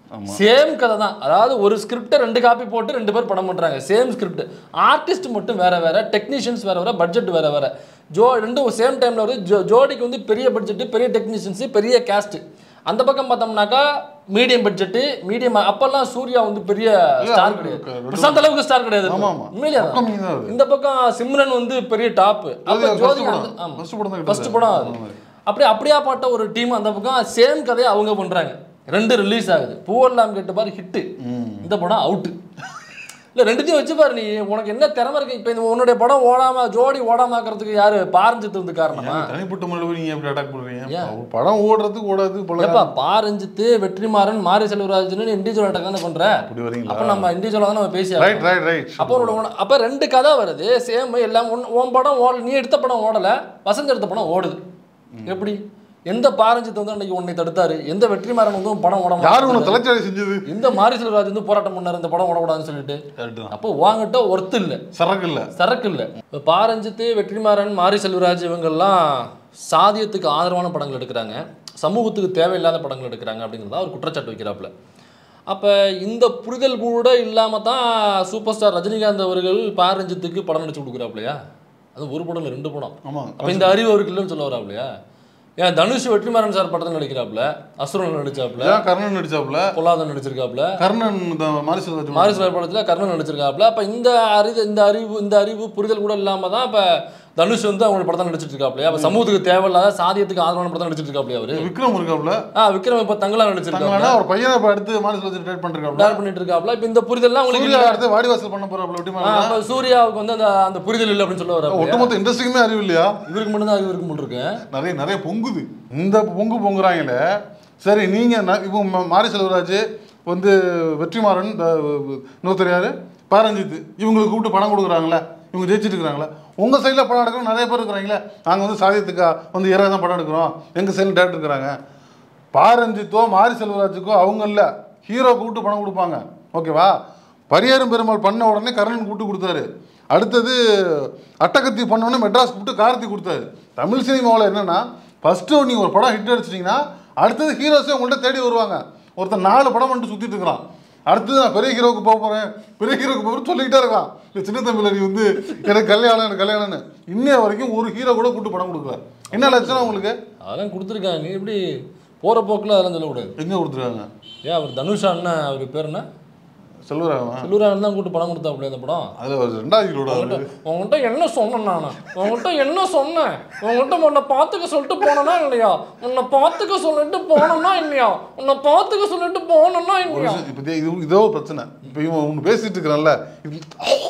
சேம் கதை தான் அதாவது ஒரு ஸ்கிரிப்டை ரெண்டு காப்பி போட்டு ரெண்டு பேர் படம் பண்ணுறாங்க சேம் ஸ்கிரிப்ட் ஆர்டிஸ்ட் மட்டும் வேற வேற டெக்னீஷியன்ஸ் வேற வேற பட்ஜெட் வேற வேற ஜோ ரெண்டும் சேம் டைமில் வருது ஜோ ஜோடிக்கு வந்து பெரிய பட்ஜெட்டு பெரிய டெக்னீஷியன்ஸு பெரிய கேஸ்ட்டு அந்த பக்கம் பார்த்தோம்னாக்கா மீடியம் பட்ஜெட்டு மீடியம் அப்பெல்லாம் சூர்யா வந்து பெரிய ஸ்டார் கிடையாது க- பிரசாந்த் அளவுக்கு ஸ்டார் கிடையாது ஆமா, ஆமா. உண்மையிலேயே அதான். upcoming தான் அது. இந்த பக்கம் சிம்ரன் வந்து பெரிய டாப் அப்போ first ஜோதிகா படம். வந்து- ஆமா. first படம் தான் ஃபர்ஸ்ட் கிட்டத்தட்ட. படம் அது அப்படியே அப்படியா பாட்ட ஒரு டீம் அந்த பக்கம் சேம் கதையை அவங்க பண்றாங்க ரெண்டு ரிலீஸ் ஆகுது பூவெல்லாம் கேட்டு பாரு ஹிட்டு இந்த படம் அவுட்டு இல்ல ரெண்டுத்தையும் வச்சு பாரு நீ உனக்கு என்ன திறமை இருக்கு இப்போ இந்த உன்னுடைய படம் ஓடாம ஜோடி ஓடாம ஆக்கிறதுக்கு யாரு பாரஞ்சித்து வந்து காரணமா தனிப்பட்ட முறையில் நீங்க எப்படி அட்டாக் பண்றீங்க ஏன்? ஒரு படம் ஓடுறதுக்கு ஓடாது போல ஏப்பா பாரஞ்சித்து வெற்றிமாறன் மாரி செல்வராஜன் இண்டிவிஜுவல் அட்டாக் தானே பண்ற அப்படி வரீங்களா அப்ப நம்ம இண்டிவிஜுவலாக தான் நம்ம பேசி ரைட் ரைட் ரைட் அப்போ உன்னோட உன- அப்ப ரெண்டு கதை வருது சேம் எல்லாம் உன் உன் படம் ஓடல நீ எடுத்த படம் ஓடல வசந்த் எடுத்த படம் ஓடுது எப்படி எந்த பாரஞ்சித் வந்து அன்னைக்கு உன்னை தடுத்தாரு எந்த வெற்றிமாறன் வந்து உன் படம் ஓட யாரு உன்னை மாட்டாரு? தலைச்சாடி செஞ்சது இந்த மாரி செல்வராஜ் வந்து போராட்டம் பண்ணாரு இந்த படம் ஓடக்கூடாதுன்னு சொல்லிட்டு கரெக்ட் தான் அப்போ வாங்கிட்ட ஒர்த்து இல்லை சரக்கு இல்ல சரக்கு இல்லை இப்போ பாரஞ்சித்து வெற்றிமாறன் மாரி செல்வராஜ் இவங்கெல்லாம் சாதியத்துக்கு ஆதரவான படங்கள் எடுக்கிறாங்க சமூகத்துக்கு தேவையில்லாத படங்கள் எடுக்கிறாங்க அப்படிங்கிறத அவர் குற்றச்சாட்டு வைக்கிறாப்புல அப்போ இந்த புரிதல் கூட இல்லாமல் தான் சூப்பர் ஸ்டார் ரஜினிகாந்த் அவர்கள் பாரஞ்சித்துக்கு படம் நடிச்சு கொடுக்குறாப்புலையா அது ஒரு படம் இல்லை ரெண்டு படம் ஆமா அப்போ இந்த அறிவு அவருக்கு இல்லைன்னு சொல்ல வராப்புலையா ஏன் தனுஷ் வெற்றிமாறன் சார் படத்தில் நடிக்கிறாப்புல அசுரன் நடிச்சாப்புல ஏன் கர்ணன் நடிச்சாப்புல பொல்லாதன் நடிச்சிருக்காப்புல கர்ணன் இந்த மாரிசல் மாரிசுவர் படத்துல கர்ணன் நடிச்சிருக்காப்புல அப்ப இந்த அறிவு இந்த அறிவு இந்த அறிவு புரிதல் கூட இல்லாம தான் இப்ப தனுஷ் வந்து அவங்களோட படத்தை நடிச்சிட்டு இருக்காப்லையா அப்ப சமூகத்துக்கு தேவையில்லாத சாதியத்துக்கு ஆதரவான படத்தை நடிச்சிட்டு இருக்காப்லையா அவரு விக்ரம் இருக்காப்புல ஆ விக்ரம் இப்ப தங்களா நடிச்சிருக்காப்ல தங்களானா ஒரு பையனை இப்ப அடுத்து மாரிசல் ட்ரேட் பண்ணிருக்காப்புல டேர் பண்ணிட்டு இருக்காப்ல இப்ப இந்த புரிதல்லாம் உங்களுக்கு சூர்யா இல்ல. அடுத்து வாடிவாசல் பண்ண போறாப்புல எப்படி ஆ, அப்ப சூர்யாவுக்கு வந்து அந்த அந்த புரிதல் இல்லை அப்படின்னு சொல்ல வர ஒட்டுமொத்த இண்டஸ்ட்ரிக்குமே அறிவு இல்லையா இவருக்கு மட்டும் தான் அறிவு இருக்கு போல் இருக்கு நிறைய நிறைய பொங்குது இந்த பொங்கு பொங்குறாங்களே சரி நீங்க ந- இப்போ ம- மாரி செல்வராஜ் வந்து வெற்றிமாறன் இந்த இன்னொருத்தர் யாரு பாரஞ்சித் இவங்களுக்கு கூப்பிட்டு பணம் கொடுக்குறாங்களே இவங்க ஜெயிச்சிட்டு இருக்கிறாங்களே உங்க சைடில் படம் எடுக்கிறோம் நிறைய பேர் இருக்கிறாங்களே நாங்கள் வந்து சாதியத்துக்கா வந்து இறா தான் படம் எடுக்கிறோம் எங்க சைடில் டேரக்டர் இருக்கிறாங்க பாரஞ்சித்தோ மாரி செல்வராஜுக்கோ அவங்க இல்லை ஹீரோ கூப்பிட்டு பணம் கொடுப்பாங்க ஓகேவா பரியேறும் பெருமாள் பண்ண உடனே கர்ணன் கூப்பிட்டு கொடுத்தாரு அடுத்தது அட்டகத்தி பண்ண உடனே மெட்ராஸ் கூப்பிட்டு கார்த்தி கொடுத்தாரு தமிழ் சினிமாவில் என்னன்னா ஃபஸ்ட்டு நீங்கள் ஒரு படம் ஹிட் அடிச்சிட்டிங்கன்னா அடுத்தது ஹீரோஸே உங்கள்கிட்ட தேடி வருவாங்க ஒருத்தன் நாலு படம் பண்ணிட்டு சுற்றிட்டு இருக்கிறான் அடுத்தது நான் பெரிய ஹீரோவுக்கு போக போகிறேன் பெரிய ஹீரோவுக்கு போகிறேன் சொல்லிக்கிட்டே இருக்கான் இந்த சின்ன தமிழ் நீ வந்து எனக்கு கல்யாணம் எனக்கு கல்யாணம்னு இன்னைய வரைக்கும் ஒரு ஹீரோ கூட கூப்பிட்டு படம் கொடுக்கல என்ன லட்சணம் உங்களுக்கு அதெல்லாம் கொடுத்துருக்காங்க நீ எப்படி போற போக்குல அதெல்லாம் சொல்லக்கூடாது எங்கே கொடுத்துருக்காங்க ஏன் அவர் தனுஷா அண்ணன் அவர் பேர் என்ன செல்வராகவன் செல்லூரான் தான் கூட்டு படம் கொடுத்தாப்புல இந்த படம் அதில் ஒரு ரெண்டாவது ஹீரோட அவரு. உங்ககிட்ட என்ன சொன்னேன் நான் உங்ககிட்ட என்ன சொன்னேன் உங்ககிட்ட உன்னை பார்த்துக்க சொல்லிட்டு போனனா இல்லையா உன்னை பார்த்துக்க சொல்லிட்டு போனோம்னா இல்லையா உன்னை பார்த்துக்க சொல்லிட்டு போனோம்னா ஒரு இல்லையா விஷயம் இப்போ இது இதோ ஒரு பிரச்சனை இப்போ இவன் ஒன்று பேசிட்டு இருக்கிறான்ல இது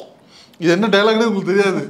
இது என்ன டைலாக்னு உங்களுக்கு தெரியாது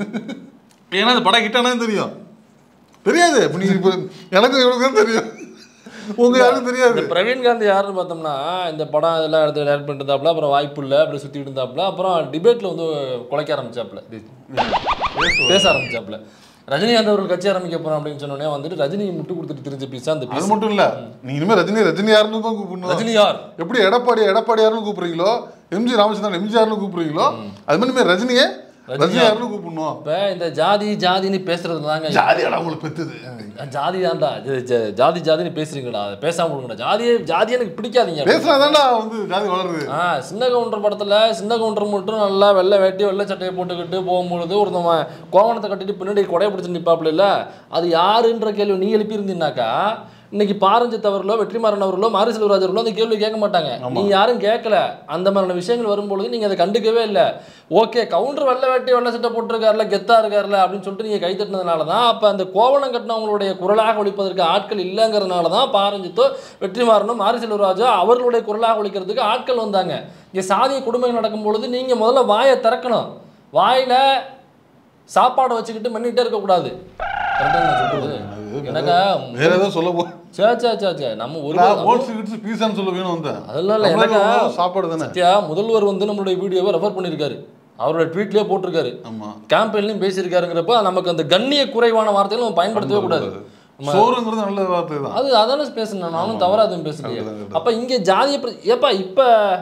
ஏன்னா இந்த படம் ஹிட்டானே தெரியும் தெரியாது இப்போ நீ இப்போ எனக்கு இவனுக்கு தான் தெரியும் உங்க யாருக்கும் இந்த தெரியாது பிரவீன் காந்தி யாருன்னு பார்த்தோம்னா இந்த படம் இதெல்லாம் எடுத்து டேரக்ட் பண்ணிட்டு இருந்தாப்புல அப்புறம் வாய்ப்பு இல்லை அப்படி சுற்றிட்டு இருந்தாப்புல அப்புறம் டிபேட்டில் வந்து குலைக்க ஆரம்பிச்சாப்புல பேச ஆரம்பிச்சாப்ல ரஜினிகாந்த் அவர்கள் கட்சி ஆரம்பிக்க போறோம் அப்படின்னு சொன்னோடனே வந்துட்டு ரஜினி முட்டு கொடுத்துட்டு தெரிஞ்ச பீஸா அந்த அது பீஸ் மட்டும் இல்ல நீ இனிமே ரஜினி ரஜினியார்னு தான் கூப்பிடணும் ரஜினி யார் எப்படி எடப்பாடி எடப்பாடியார்னு கூப்பிடுறீங்களோ எம்ஜி ராமச்சந்திரன் எம்ஜிஆர்னு கூப்பிடுறீங்களோ அது மாதிரி இனிமே ரஜினியே ரஜினியார்னு கூப்பிடணும் இப்ப இந்த ஜாதி ஜாதின்னு பேசுறது தாங்க ஜாதி அடா உங்களுக்கு பெத்துது ஜாதி தான்டா ஜ- ஜ- ஜாதி ஜாதின்னு பேசுறீங்கடா அதை பேசாம விடுங்கடா ஜாதியே ஜாதி எனக்கு பிடிக்காதீங்க பேசினாதான்டா வந்து ஜாதி வளருது ஆ சின்ன கவுண்டர் படத்துல சின்ன கவுண்டர் மட்டும் நல்லா வெள்ளை வேட்டி வெள்ளை சட்டையை போட்டுக்கிட்டு போகும்பொழுது ஒருத்தவன் கோவணத்தை கட்டிட்டு பின்னாடி கொடையை பிடிச்சி நிப்பாப்புல இல்ல அது யாருன்ற கேள்வி நீ எழுப்பியிருந்தீங்கன்னாக்கா இன்னைக்கு பாரஞ்சித் அவர்களோ வெற்றிமாறன் அவர்களோ மாரி செல்வராஜர்களோ அந்த கேள்வி கேட்க மாட்டாங்க நீ யாரும் கேட்கல அந்த மாதிரியான விஷயங்கள் வரும்பொழுது நீங்க அதை கண்டுக்கவே இல்லை ஓகே கவுண்டர் வெள்ளை வேட்டி வெள்ளை சட்டை போட்டிருக்காருல கெத்தா இருக்காருல அப்படின்னு சொல்லிட்டு நீங்க கை தட்டினதுனால தான் அப்ப அந்த கோவணம் கட்டினவங்களுடைய குரலாக ஒழிப்பதற்கு ஆட்கள் இல்லைங்கிறதுனால தான் பாரஞ்சித்தோ வெற்றிமாறனும் மாரி செல்வராஜோ அவர்களுடைய குரலாக ஒழிக்கிறதுக்கு ஆட்கள் வந்தாங்க இங்க சாதிய கொடுமைகள் நடக்கும் பொழுது நீங்க முதல்ல வாயை திறக்கணும் வாயில சாப்பாடை வச்சுக்கிட்டு மண்ணிட்டே இருக்கக்கூடாது கரெக்டா நான் சொல்றது எனக்கா வேற ஏதோ சொல்ல போ சே சே சே சே நம்ம ஒரு ஓட்ஸ் கிட்ஸ் பீஸான்னு சொல்ல வேணும் வந்தேன் அதெல்லாம் இல்லை தமிழ்ல எனக்கா உணவு சாப்பாடு தானே சத்யா முதல்வர் வந்து நம்மளுடைய வீடியோவை ரெஃபர் பண்ணியிருக்காரு அவரோட ட்வீட்லயே போட்டிருக்காரு ஆமா கேம்பெயின்லையும் பேசியிருக்காருங்கிறப்ப நமக்கு அந்த கண்ணிய குறைவான வார்த்தைகளை நம்ம பயன்படுத்தவே கூடாது சோறுங்கிறது நல்ல வார்த்தை தான் அது அதானே பேசுனேன் நானும் தவறா எதுவும் பேசலையே correct தான், correct அப்ப இங்க ஜாதிய பிர- ஏப்பா இப்ப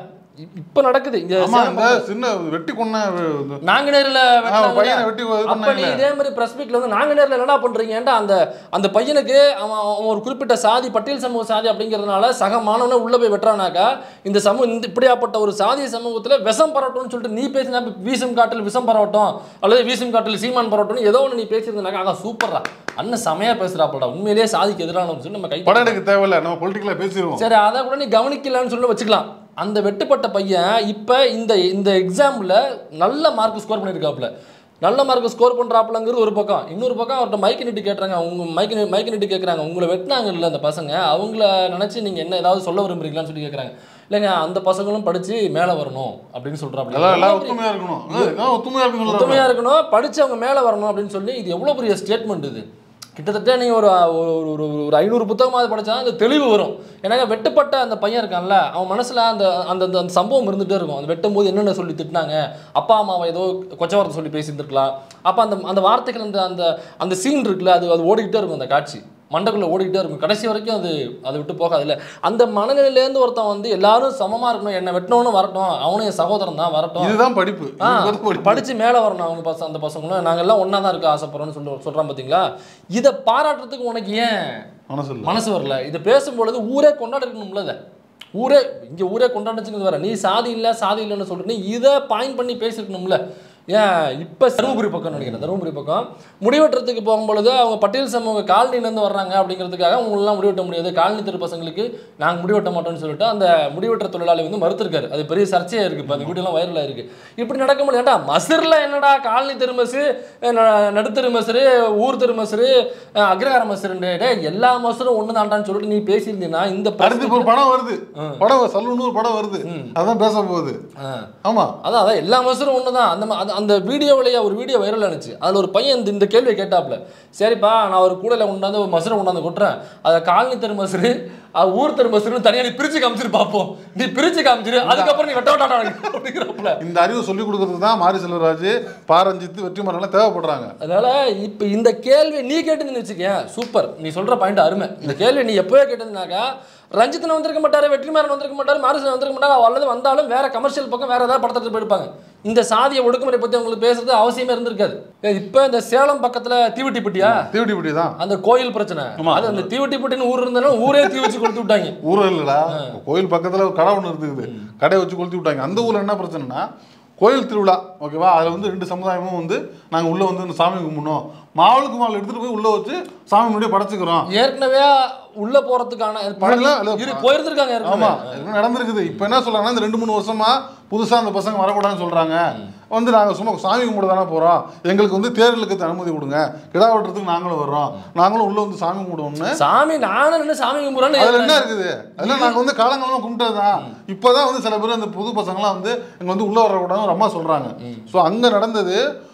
இப்ப நடக்குது இங்க ஆமா சேலம் இந்த சின்ன வெட்டி கொன்ன இந்த- நாங்க நேரில் பையனை வெட்டி இது அப்ப நீ பண்ணாங்கல்ல. இதே மாதிரி பிரஸ் மீட்ல வந்து நாங்க நேரில் என்னடா பண்றீங்கன்ட்டு அந்த அந்த பையனுக்கு அவன் அவன் ஒரு குறிப்பிட்ட சாதி பட்டியல் சமூக சாதி அப்படிங்கிறதுனால சக மாணவனை உள்ள போய் வெட்டுறானாக்கா இந்த சமூக இந்த இப்படியாப்பட்ட ஒரு சாதிய சமூகத்துல விஷம் பரவட்டும்னு சொல்லிட்டு நீ பேசினா இப்ப வீசும் காட்டில் விஷம் பரவட்டும் அல்லது வீசும் காட்டில் சீமான் பரவட்டும் ஏதோ ஒன்று நீ பேசியிருந்தாக்கா ஆகா சூப்பர்ரா அண்ணன் செமையா பேசுறாப்படா உண்மையிலேயே சாதிக்கு எதிரானவன்னு சொல்லி நம்ம கை படம் எடுக்க தேவையில்ல நம்ம பொலிட்டிக்கலா பேசிடுவோம் சரி அதை கூட நீ கவனிக்கலன்னு சொல்லி வச்சுக்கலாம் அந்த வெட்டுப்பட்ட பையன் இப்போ இந்த இந்த எக்ஸாமில் நல்ல மார்க் ஸ்கோர் பண்ணியிருக்காப்புல நல்ல மார்க் ஸ்கோர் பண்ணுறாப்புலங்கிறது ஒரு பக்கம் இன்னொரு பக்கம் அவர்கிட்ட மைக்கு நிட்டு கேட்டுறாங்க உங்க மைக்கு மைக்கு நிட்டு கேட்குறாங்க உங்களை வெட்டினாங்கல்ல அந்த பசங்க அவங்கள நினச்சி நீங்கள் என்ன ஏதாவது சொல்ல விரும்புறீங்களான்னு சொல்லி கேட்குறாங்க இல்லைங்க அந்த பசங்களும் படித்து மேலே வரணும் அப்படின்னு எல்லாம் எல்லாம் சொல்கிறாப்புல ஒத்துமையா இருக்கணும் ஏய், எல்லாம் ஒத்துமையா இருக்கணும் ஒத்துமையாக இருக்கணும் படிச்சு அவங்க மேலே வரணும் அப்படின்னு சொல்லி இது எவ்வளோ பெரிய ஸ்டேட்மெண்ட் இது கிட்டத்தட்ட நீங்கள் ஒரு ஒரு ஒரு ஒரு ஐநூறு புத்தகமாவது படிச்சா அந்த தெளிவு வரும் ஏன்னா வெட்டப்பட்ட அந்த பையன் இருக்கான்ல அவன் மனசில் அந்த அந்த அந்த அந்த சம்பவம் இருந்துகிட்டே இருக்கும் அந்த வெட்டும் போது என்னென்ன சொல்லி திட்டினாங்க அப்பா அம்மாவை ஏதோ கொச்ச வார்த்தை சொல்லி பேசியிருந்துருக்கலாம் அப்போ அந்த அந்த வார்த்தைகள் அந்த அந்த அந்த சீன் இருக்குல்ல அது அது ஓடிக்கிட்டே இருக்கும் அந்த காட்சி மண்டக்குள்ள ஓடிக்கிட்டே இருக்கும் கடைசி வரைக்கும் அது அதை விட்டு போகாது இல்லை அந்த மனநிலையிலேருந்து ஒருத்தன் வந்து எல்லாரும் சமமாக இருக்கணும் என்னை வெட்டினவனும் வரட்டும் அவனும் என் சகோதரன் தான் வரட்டும் இதுதான் படிப்பு ஆ, இதுக்கு வந்து படிப்பு. படிச்சு மேலே வரணும் அவங்க பசங்க அந்த பசங்களும் நாங்க எல்லாம் ஒண்ணா தான் இருக்க ஆசைப்படுறோம்னு சொல்லி சொல்றான் பாத்தீங்களா இதை பாராட்டுறதுக்கு உனக்கு ஏன் மனசு இல்ல மனசு வரல இதை பேசும்பொழுது ஊரே கொண்டாடிக்கணும்ல இதை ஊரே இங்க ஊரே கொண்டாடுச்சுங்கிறது வேற நீ சாதி இல்ல சாதி இல்லைன்னு சொல்லிட்டு நீ இதை பாயிண்ட் பண்ணி பேசிருக்கணும்ல ஏன் இப்போ தருமபுரி பக்கம் நினைக்கிறேன் தருமபுரி பக்கம் முடிவெட்டுறதுக்கு போகும்பொழுது அவங்க பட்டியல் சமூக காலனிலேருந்து வர்றாங்க அப்படிங்கிறதுக்காக அவங்களெல்லாம் முடிவெட்ட முடியாது காலனி தெரு பசங்களுக்கு நாங்கள் முடிவெட்ட மாட்டோம்னு சொல்லிட்டு அந்த முடிவெற்ற தொழிலாளி வந்து மறுத்திருக்காரு அது பெரிய சர்ச்சையாக இருக்குது இப்போ அந்த வீடியோலாம் வைரலாக இருக்குது இப்படி நடக்க முடியாது ஏன்டா மசரில் என்னடா காலனி தெரு மசு ந- நடுத்தெரு மசரு ஊர் தெரு மசரு அஹ் அக்ரஹார மசருண்டு டேய் எல்லா மசரும் ஒன்று தாண்டான்னு சொல்லிட்டு நீ பேசியிருந்தீங்கன்னா இந்த அடுத்து இப்போ ஒரு படம் வருது படம் சல்லுன்னு ஒரு படம் வருது அதான் பேச போகுது ஆ. ஆமா அதான் அதான் எல்லா மசரும் ஒன்று தான் அந்த ம- அந்த- அந்த வீடியோவிலேயே ஒரு வீடியோ வைரல் ஆனிச்சு அதில் ஒரு பையன் இந்த இந்த கேள்வியை கேட்டாப்புல சரிப்பா நான் ஒரு கூடையில் கொண்டாந்து ஒரு மசுரை கொண்டாந்து கொட்டுறேன் அதை காலனி தெரு மசுரு அது ஊர் தெரு மசுருன்னு தனியாக நீ பிரித்து காமிச்சிரு பார்ப்போம் நீ பிரித்து காமிச்சிரு அதுக்கப்புறம் நீ வெட்ட விட்டாடா அப்படிங்கிறப்பல இந்த அறிவை சொல்லி கொடுக்கறதுக்கு தான் மாரி செல்வராஜ் பாரஞ்சித் வெற்றிமாறன் தேவைப்படுறாங்க அதனால இப்போ இந்த கேள்வி நீ கேட்டதுன்னு வச்சுக்கேன் சூப்பர் நீ சொல்ற பாயிண்ட் அருமை இந்த கேள்வி நீ எப்போவே கேட்டதுனாக்கா ரஞ்சித்தனை வந்திருக்க மாட்டாரு வெற்றிமாறன் வந்திருக்க மாட்டாரு மாரிசன் வந்திருக்க மாட்டாரு அல்லது வந்தாலும் வேற கமர்ஷியல் பக்கம் வேற ஏதாவது படத்தை எடுத்து போயிருப்பாங்க இந்த சாதிய ஒடுக்குமுறை பத்தி உங்களுக்கு பேசுறது அவசியமே இருந்திருக்காது ஏய், இப்போ இந்த சேலம் பக்கத்துல தீவட்டிப்பட்டியா தீவட்டிப்பட்டி தான் அந்த கோயில் பிரச்சனை அது அந்த தீவட்டிப்பட்டின்னு ஊர் இருந்தாலும் ஊரே தீ வச்சு கொடுத்து விட்டாங்க ஊர் இல்லடா கோயில் பக்கத்துல ஒரு கடை ஒன்று இருக்குது கடையை வச்சு கொளுத்தி விட்டாங்க அந்த ஊர்ல என்ன பிரச்சனைனா கோயில் திருவிழா ஓகேவா அதுல வந்து ரெண்டு சமுதாயமும் வந்து நாங்க உள்ள வந்து இந்த சாமி கும்பிடணும் மாவுளுக்கு மாவு எடுத்துட்டு போய் உள்ள வச்சு சாமி முன்னாடி படைச்சுக்கிறோம் ஏற்கனவே உள்ள போறதுக்கான இல்ல, இல்ல. இரு போயிருந்திருக்காங்க ஆமா ஏற்கனவே இது நடந்திருக்குது இப்போ என்ன சொல்றாங்கன்னா இந்த ரெண்டு மூணு வருஷமா புதுசா அந்த பசங்க வரக்கூடாதுன்னு சொல்றாங்க வந்து நாங்க சும்மா சாமி கும்பிட தானே போறோம் எங்களுக்கு வந்து தேர்தலுக்கு அனுமதி கொடுங்க கிடா வெட்டுறதுக்கு நாங்களும் வர்றோம் நாங்களும் உள்ள வந்து சாமி கும்பிடுவோம்னு சாமி நானும் நின்று சாமி அதுல கும்பிட்றேன்னு என்ன இருக்குது அதெல்லாம் நாங்க வந்து காலங்காலமா கும்பிட்டதுதான் இப்பதான் வந்து சில பேர் அந்த புது பசங்களாம் வந்து இங்க வந்து உள்ள வரக்கூடாதுன்னு ஒரு அம்மா சொல்றாங்க சோ அங்க நடந்தது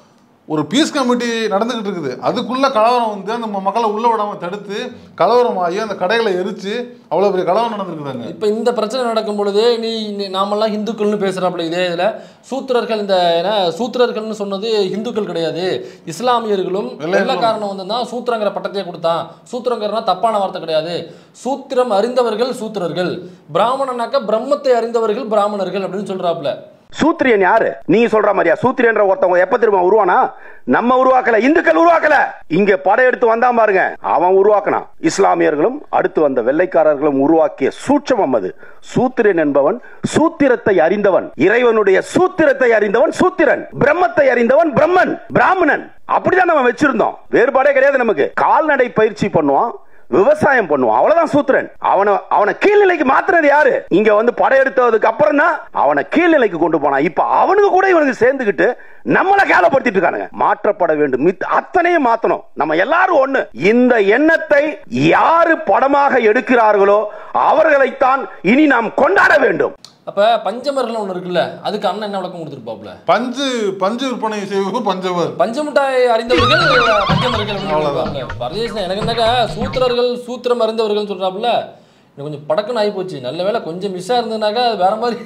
ஒரு பீஸ் கமிட்டி நடந்துகிட்டு இருக்குது அதுக்குள்ள கலவரம் வந்து அந்த ம- மக்களை உள்ள விடாம தடுத்து கலவரம் ஆகி அந்த கடைகளை எரிச்சு அவ்வளவு பெரிய கலவரம் நடந்திருக்குதாங்க இப்போ இந்த பிரச்சனை நடக்கும் பொழுது நீ நீ- நாமெல்லாம் இந்துக்கள்னு பேசுகிறாப்புல இதே இதில் சூத்திரர்கள் இந்த என்ன சூத்திரர்கள்னு சொன்னது இந்துக்கள் கிடையாது இஸ்லாமியர்களும் வெள்ளக்காரன் வந்து தான் சூத்திரங்கிற பட்டத்தையே கொடுத்தான் சூத்திரங்கிறனா தப்பான வார்த்தை கிடையாது சூத்திரம் அறிந்தவர்கள் சூத்திரர்கள் பிராமணனாக்க பிரம்மத்தை அறிந்தவர்கள் பிராமணர்கள் அப்படின்னு சொல்றாப்புல சூத்திரியன் யாரு நீங்க சொல்ற மாதிரியா சூத்திரியன்ற ஒருத்தவங்க எப்ப திரும்ப உருவானா நம்ம உருவாக்கல இந்துக்கள் உருவாக்கல இங்க படையெடுத்து வந்தான் பாருங்க அவன் உருவாக்கினான் இஸ்லாமியர்களும் அடுத்து வந்த வெள்ளைக்காரர்களும் உருவாக்கிய சூட்சமம் அது சூத்திரன் என்பவன் சூத்திரத்தை அறிந்தவன் இறைவனுடைய சூத்திரத்தை அறிந்தவன் சூத்திரன் பிரம்மத்தை அறிந்தவன் பிரம்மன் பிராமணன் அப்படிதான் நம்ம வச்சிருந்தோம் வேறுபாடே கிடையாது நமக்கு கால்நடை பயிற்சி பண்ணுவான் விவசாயம் பண்ணுவான் அவ்வளவுதான் சூத்திரன் அவனை அவனை கீழ்நிலைக்கு மாத்துறது யாரு இங்க வந்து படையெடுத்ததுக்கு அப்புறம் தான் அவனை கீழ்நிலைக்கு கொண்டு போனான் இப்ப அவனுக்கு கூட இவனுக்கு சேர்ந்துக்கிட்டு நம்மளை கேவலப்படுத்திட்டு இருக்கானுங்க மாற்றப்பட வேண்டும் மித்- அத்தனையும் மாத்தணும் நம்ம எல்லாரும் ஒண்ணு இந்த எண்ணத்தை யாரு படமாக எடுக்கிறார்களோ அவர்களைத்தான் இனி நாம் கொண்டாட வேண்டும் அப்ப பஞ்சமர்கள் ஒன்று இருக்குல்ல அதுக்கு அண்ணன் என்ன விளக்கம் கொடுத்துருப்பாப்புல பஞ்சு பஞ்சு விற்பனை செய்வது பஞ்சவர் பஞ்சமுட்டாய் அறிந்தவர்கள் பஞ்சமர்கள் அப்படின்னு சொல்றாங்க பரதேசம் எனக்கு என்னக்கா சூத்திரர்கள் சூத்திரம் அறிந்தவர்கள் சொல்றாப்புல எனக்கு கொஞ்சம் படக்குன்னு ஆகி போச்சு நல்ல வேளை கொஞ்சம் மிஸ்ஸா இருந்ததுனாக்கா அது வேற மாதிரி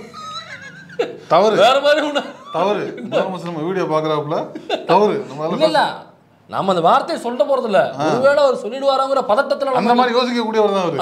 தவறு வேற மாதிரி ஒண்ணு தவறு முதலமைச்சர் நம்ம வீடியோ பாக்குறாப்புல தவறு இல்ல நம்ம இல்ல நாம அந்த வார்த்தையை சொல்ல போறது இல்ல ஒருவேளை அவர் சொல்லிடுவாராங்கிற பதட்டத்துல அந்த நம்ம மாதிரி யோசிக்க கூடியவர் தான் அவரு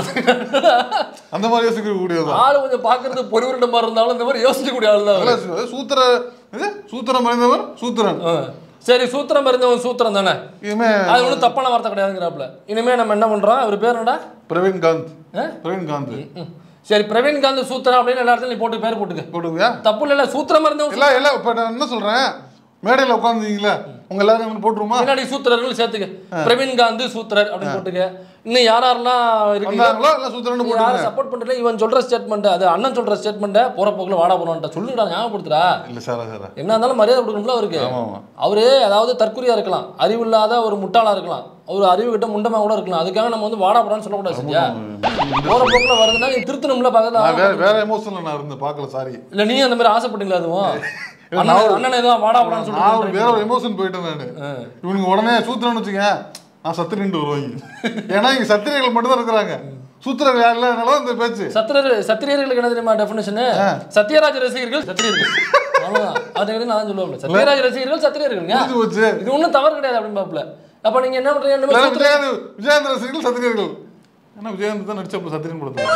அந்த மாதிரி யோசிக்க கூடியவர் தான் ஆளு கொஞ்சம் பாக்குறது பொறிவுருண்ட மாதிரி இருந்தாலும் இந்த மாதிரி யோசிக்கக்கூடிய ஆள் தான் அவரு. அதெல்லாம் சூத்திர இது சூத்திரம் அறிந்தவர் சூத்திரன் ஆ. சரி சூத்திரம் அறிந்தவன் சூத்திரம் தானே இனிமே அது ஒன்றும் தப்பான வார்த்தை கிடையாதுங்கிறாப்புல இனிமே நம்ம என்ன பண்றோம் அவர் பேர் என்னடா பிரவீன் காந்த் ஆ? பிரவீன் காந்த் ம். சரி பிரவீன் காந்த் சூத்திரம் அப்படின்னு எல்லா இடத்துலயும் நீ போட்டு பேர் போட்டுக்க போட்டுவியா தப்பு இல்ல சூத்திரம் இருந்தவன் இல்ல இல்ல இப்ப நான் என்ன சொல்றேன் மேடையில உட்காந்துங்களா உங்க எல்லாரும் வந்து போட்டுருமா பின்னாடி சூத்திரர்கள் சேர்த்துக்க பிரவீன் காந்த் சூத்திரர் அப்படின்னு போட்டுக்க இன்னும் யார் யாரெல்லாம் இருக்கீங்களோ வந்தாங்களோ இல்ல சூத்திரன்னு போட்டுருங்க யாரும் சப்போர்ட் பண்றல இவன் சொல்ற ஸ்டேட்மெண்ட் அது அண்ணன் சொல்ற ஸ்டேட்மெண்ட் போற போக்குல வாடா போனோன்ட்ட சொல்லுடா ஞாபகப்படுத்துறா இல்ல சாரா சாரா என்ன இருந்தாலும் மரியாதை கொடுக்கணும்ல அவருக்கு ஆமா ஆமா அவரு அதாவது தற்குறியா இருக்கலாம் அறிவு இல்லாத ஒரு முட்டாளா இருக்கலாம் அவர் அறிவு கிட்ட முண்டமா கூட இருக்கலாம் அதுக்காக நம்ம வந்து வாடா போடான்னு சொல்லக்கூடாது சரியா போற போக்குல வருதுன்னா நீ திருத்தணும்ல நான் வேற பக்கத்துல வேற எமோஷன்ல நான் இருந்து பார்க்கல சாரி இல்ல நீ அந்த மாதிரி ஆசைப்பட்டீங்களா அதுவும் இல்ல, அண்ணன் நான் அண்ணன் ஏதோ வாடா போடான்னு நான் ஒரு சொல்லிட்டு வேற ஒரு எமோஷன் போயிட்டேன் நானு இவனுக்கு உடனே சூத்திரன்னு வச்சுக்க நான் சத்திரின்ட்டு வருவாங்க ஏன்னா இங்க சத்திரியர்கள் மட்டும் தான் இருக்கிறாங்க சூத்திரர்கள் யாரும் இல்லாதனால இந்த பேச்சு சத்திரர் சத்திரியர்களுக்கு என்ன தெரியுமா டெஃபினேஷன் சத்யராஜ் ரசிகர்கள் சத்திரியர்கள் அவ்வளவுதான் அது நான் சொல்லுவாங்க சத்யராஜ் ரசிகர்கள் சத்திரியர்கள்ங்க புரிஞ்சு போச்சு இது ஒண்ணும் தவறு கிடையாது அப்படின்னு பாப்புல அப்ப நீங்க என்ன பண்றீங்க இந்த இல்ல, மாதிரி சூத்திர- விஜயகாந்த் விஜயகாந்த் ரசிகர்கள் சத்திரியர்கள் ஏன்னா விஜயகாந்த் தான் நடிச்சப்ப சத்திரியன் படத்துல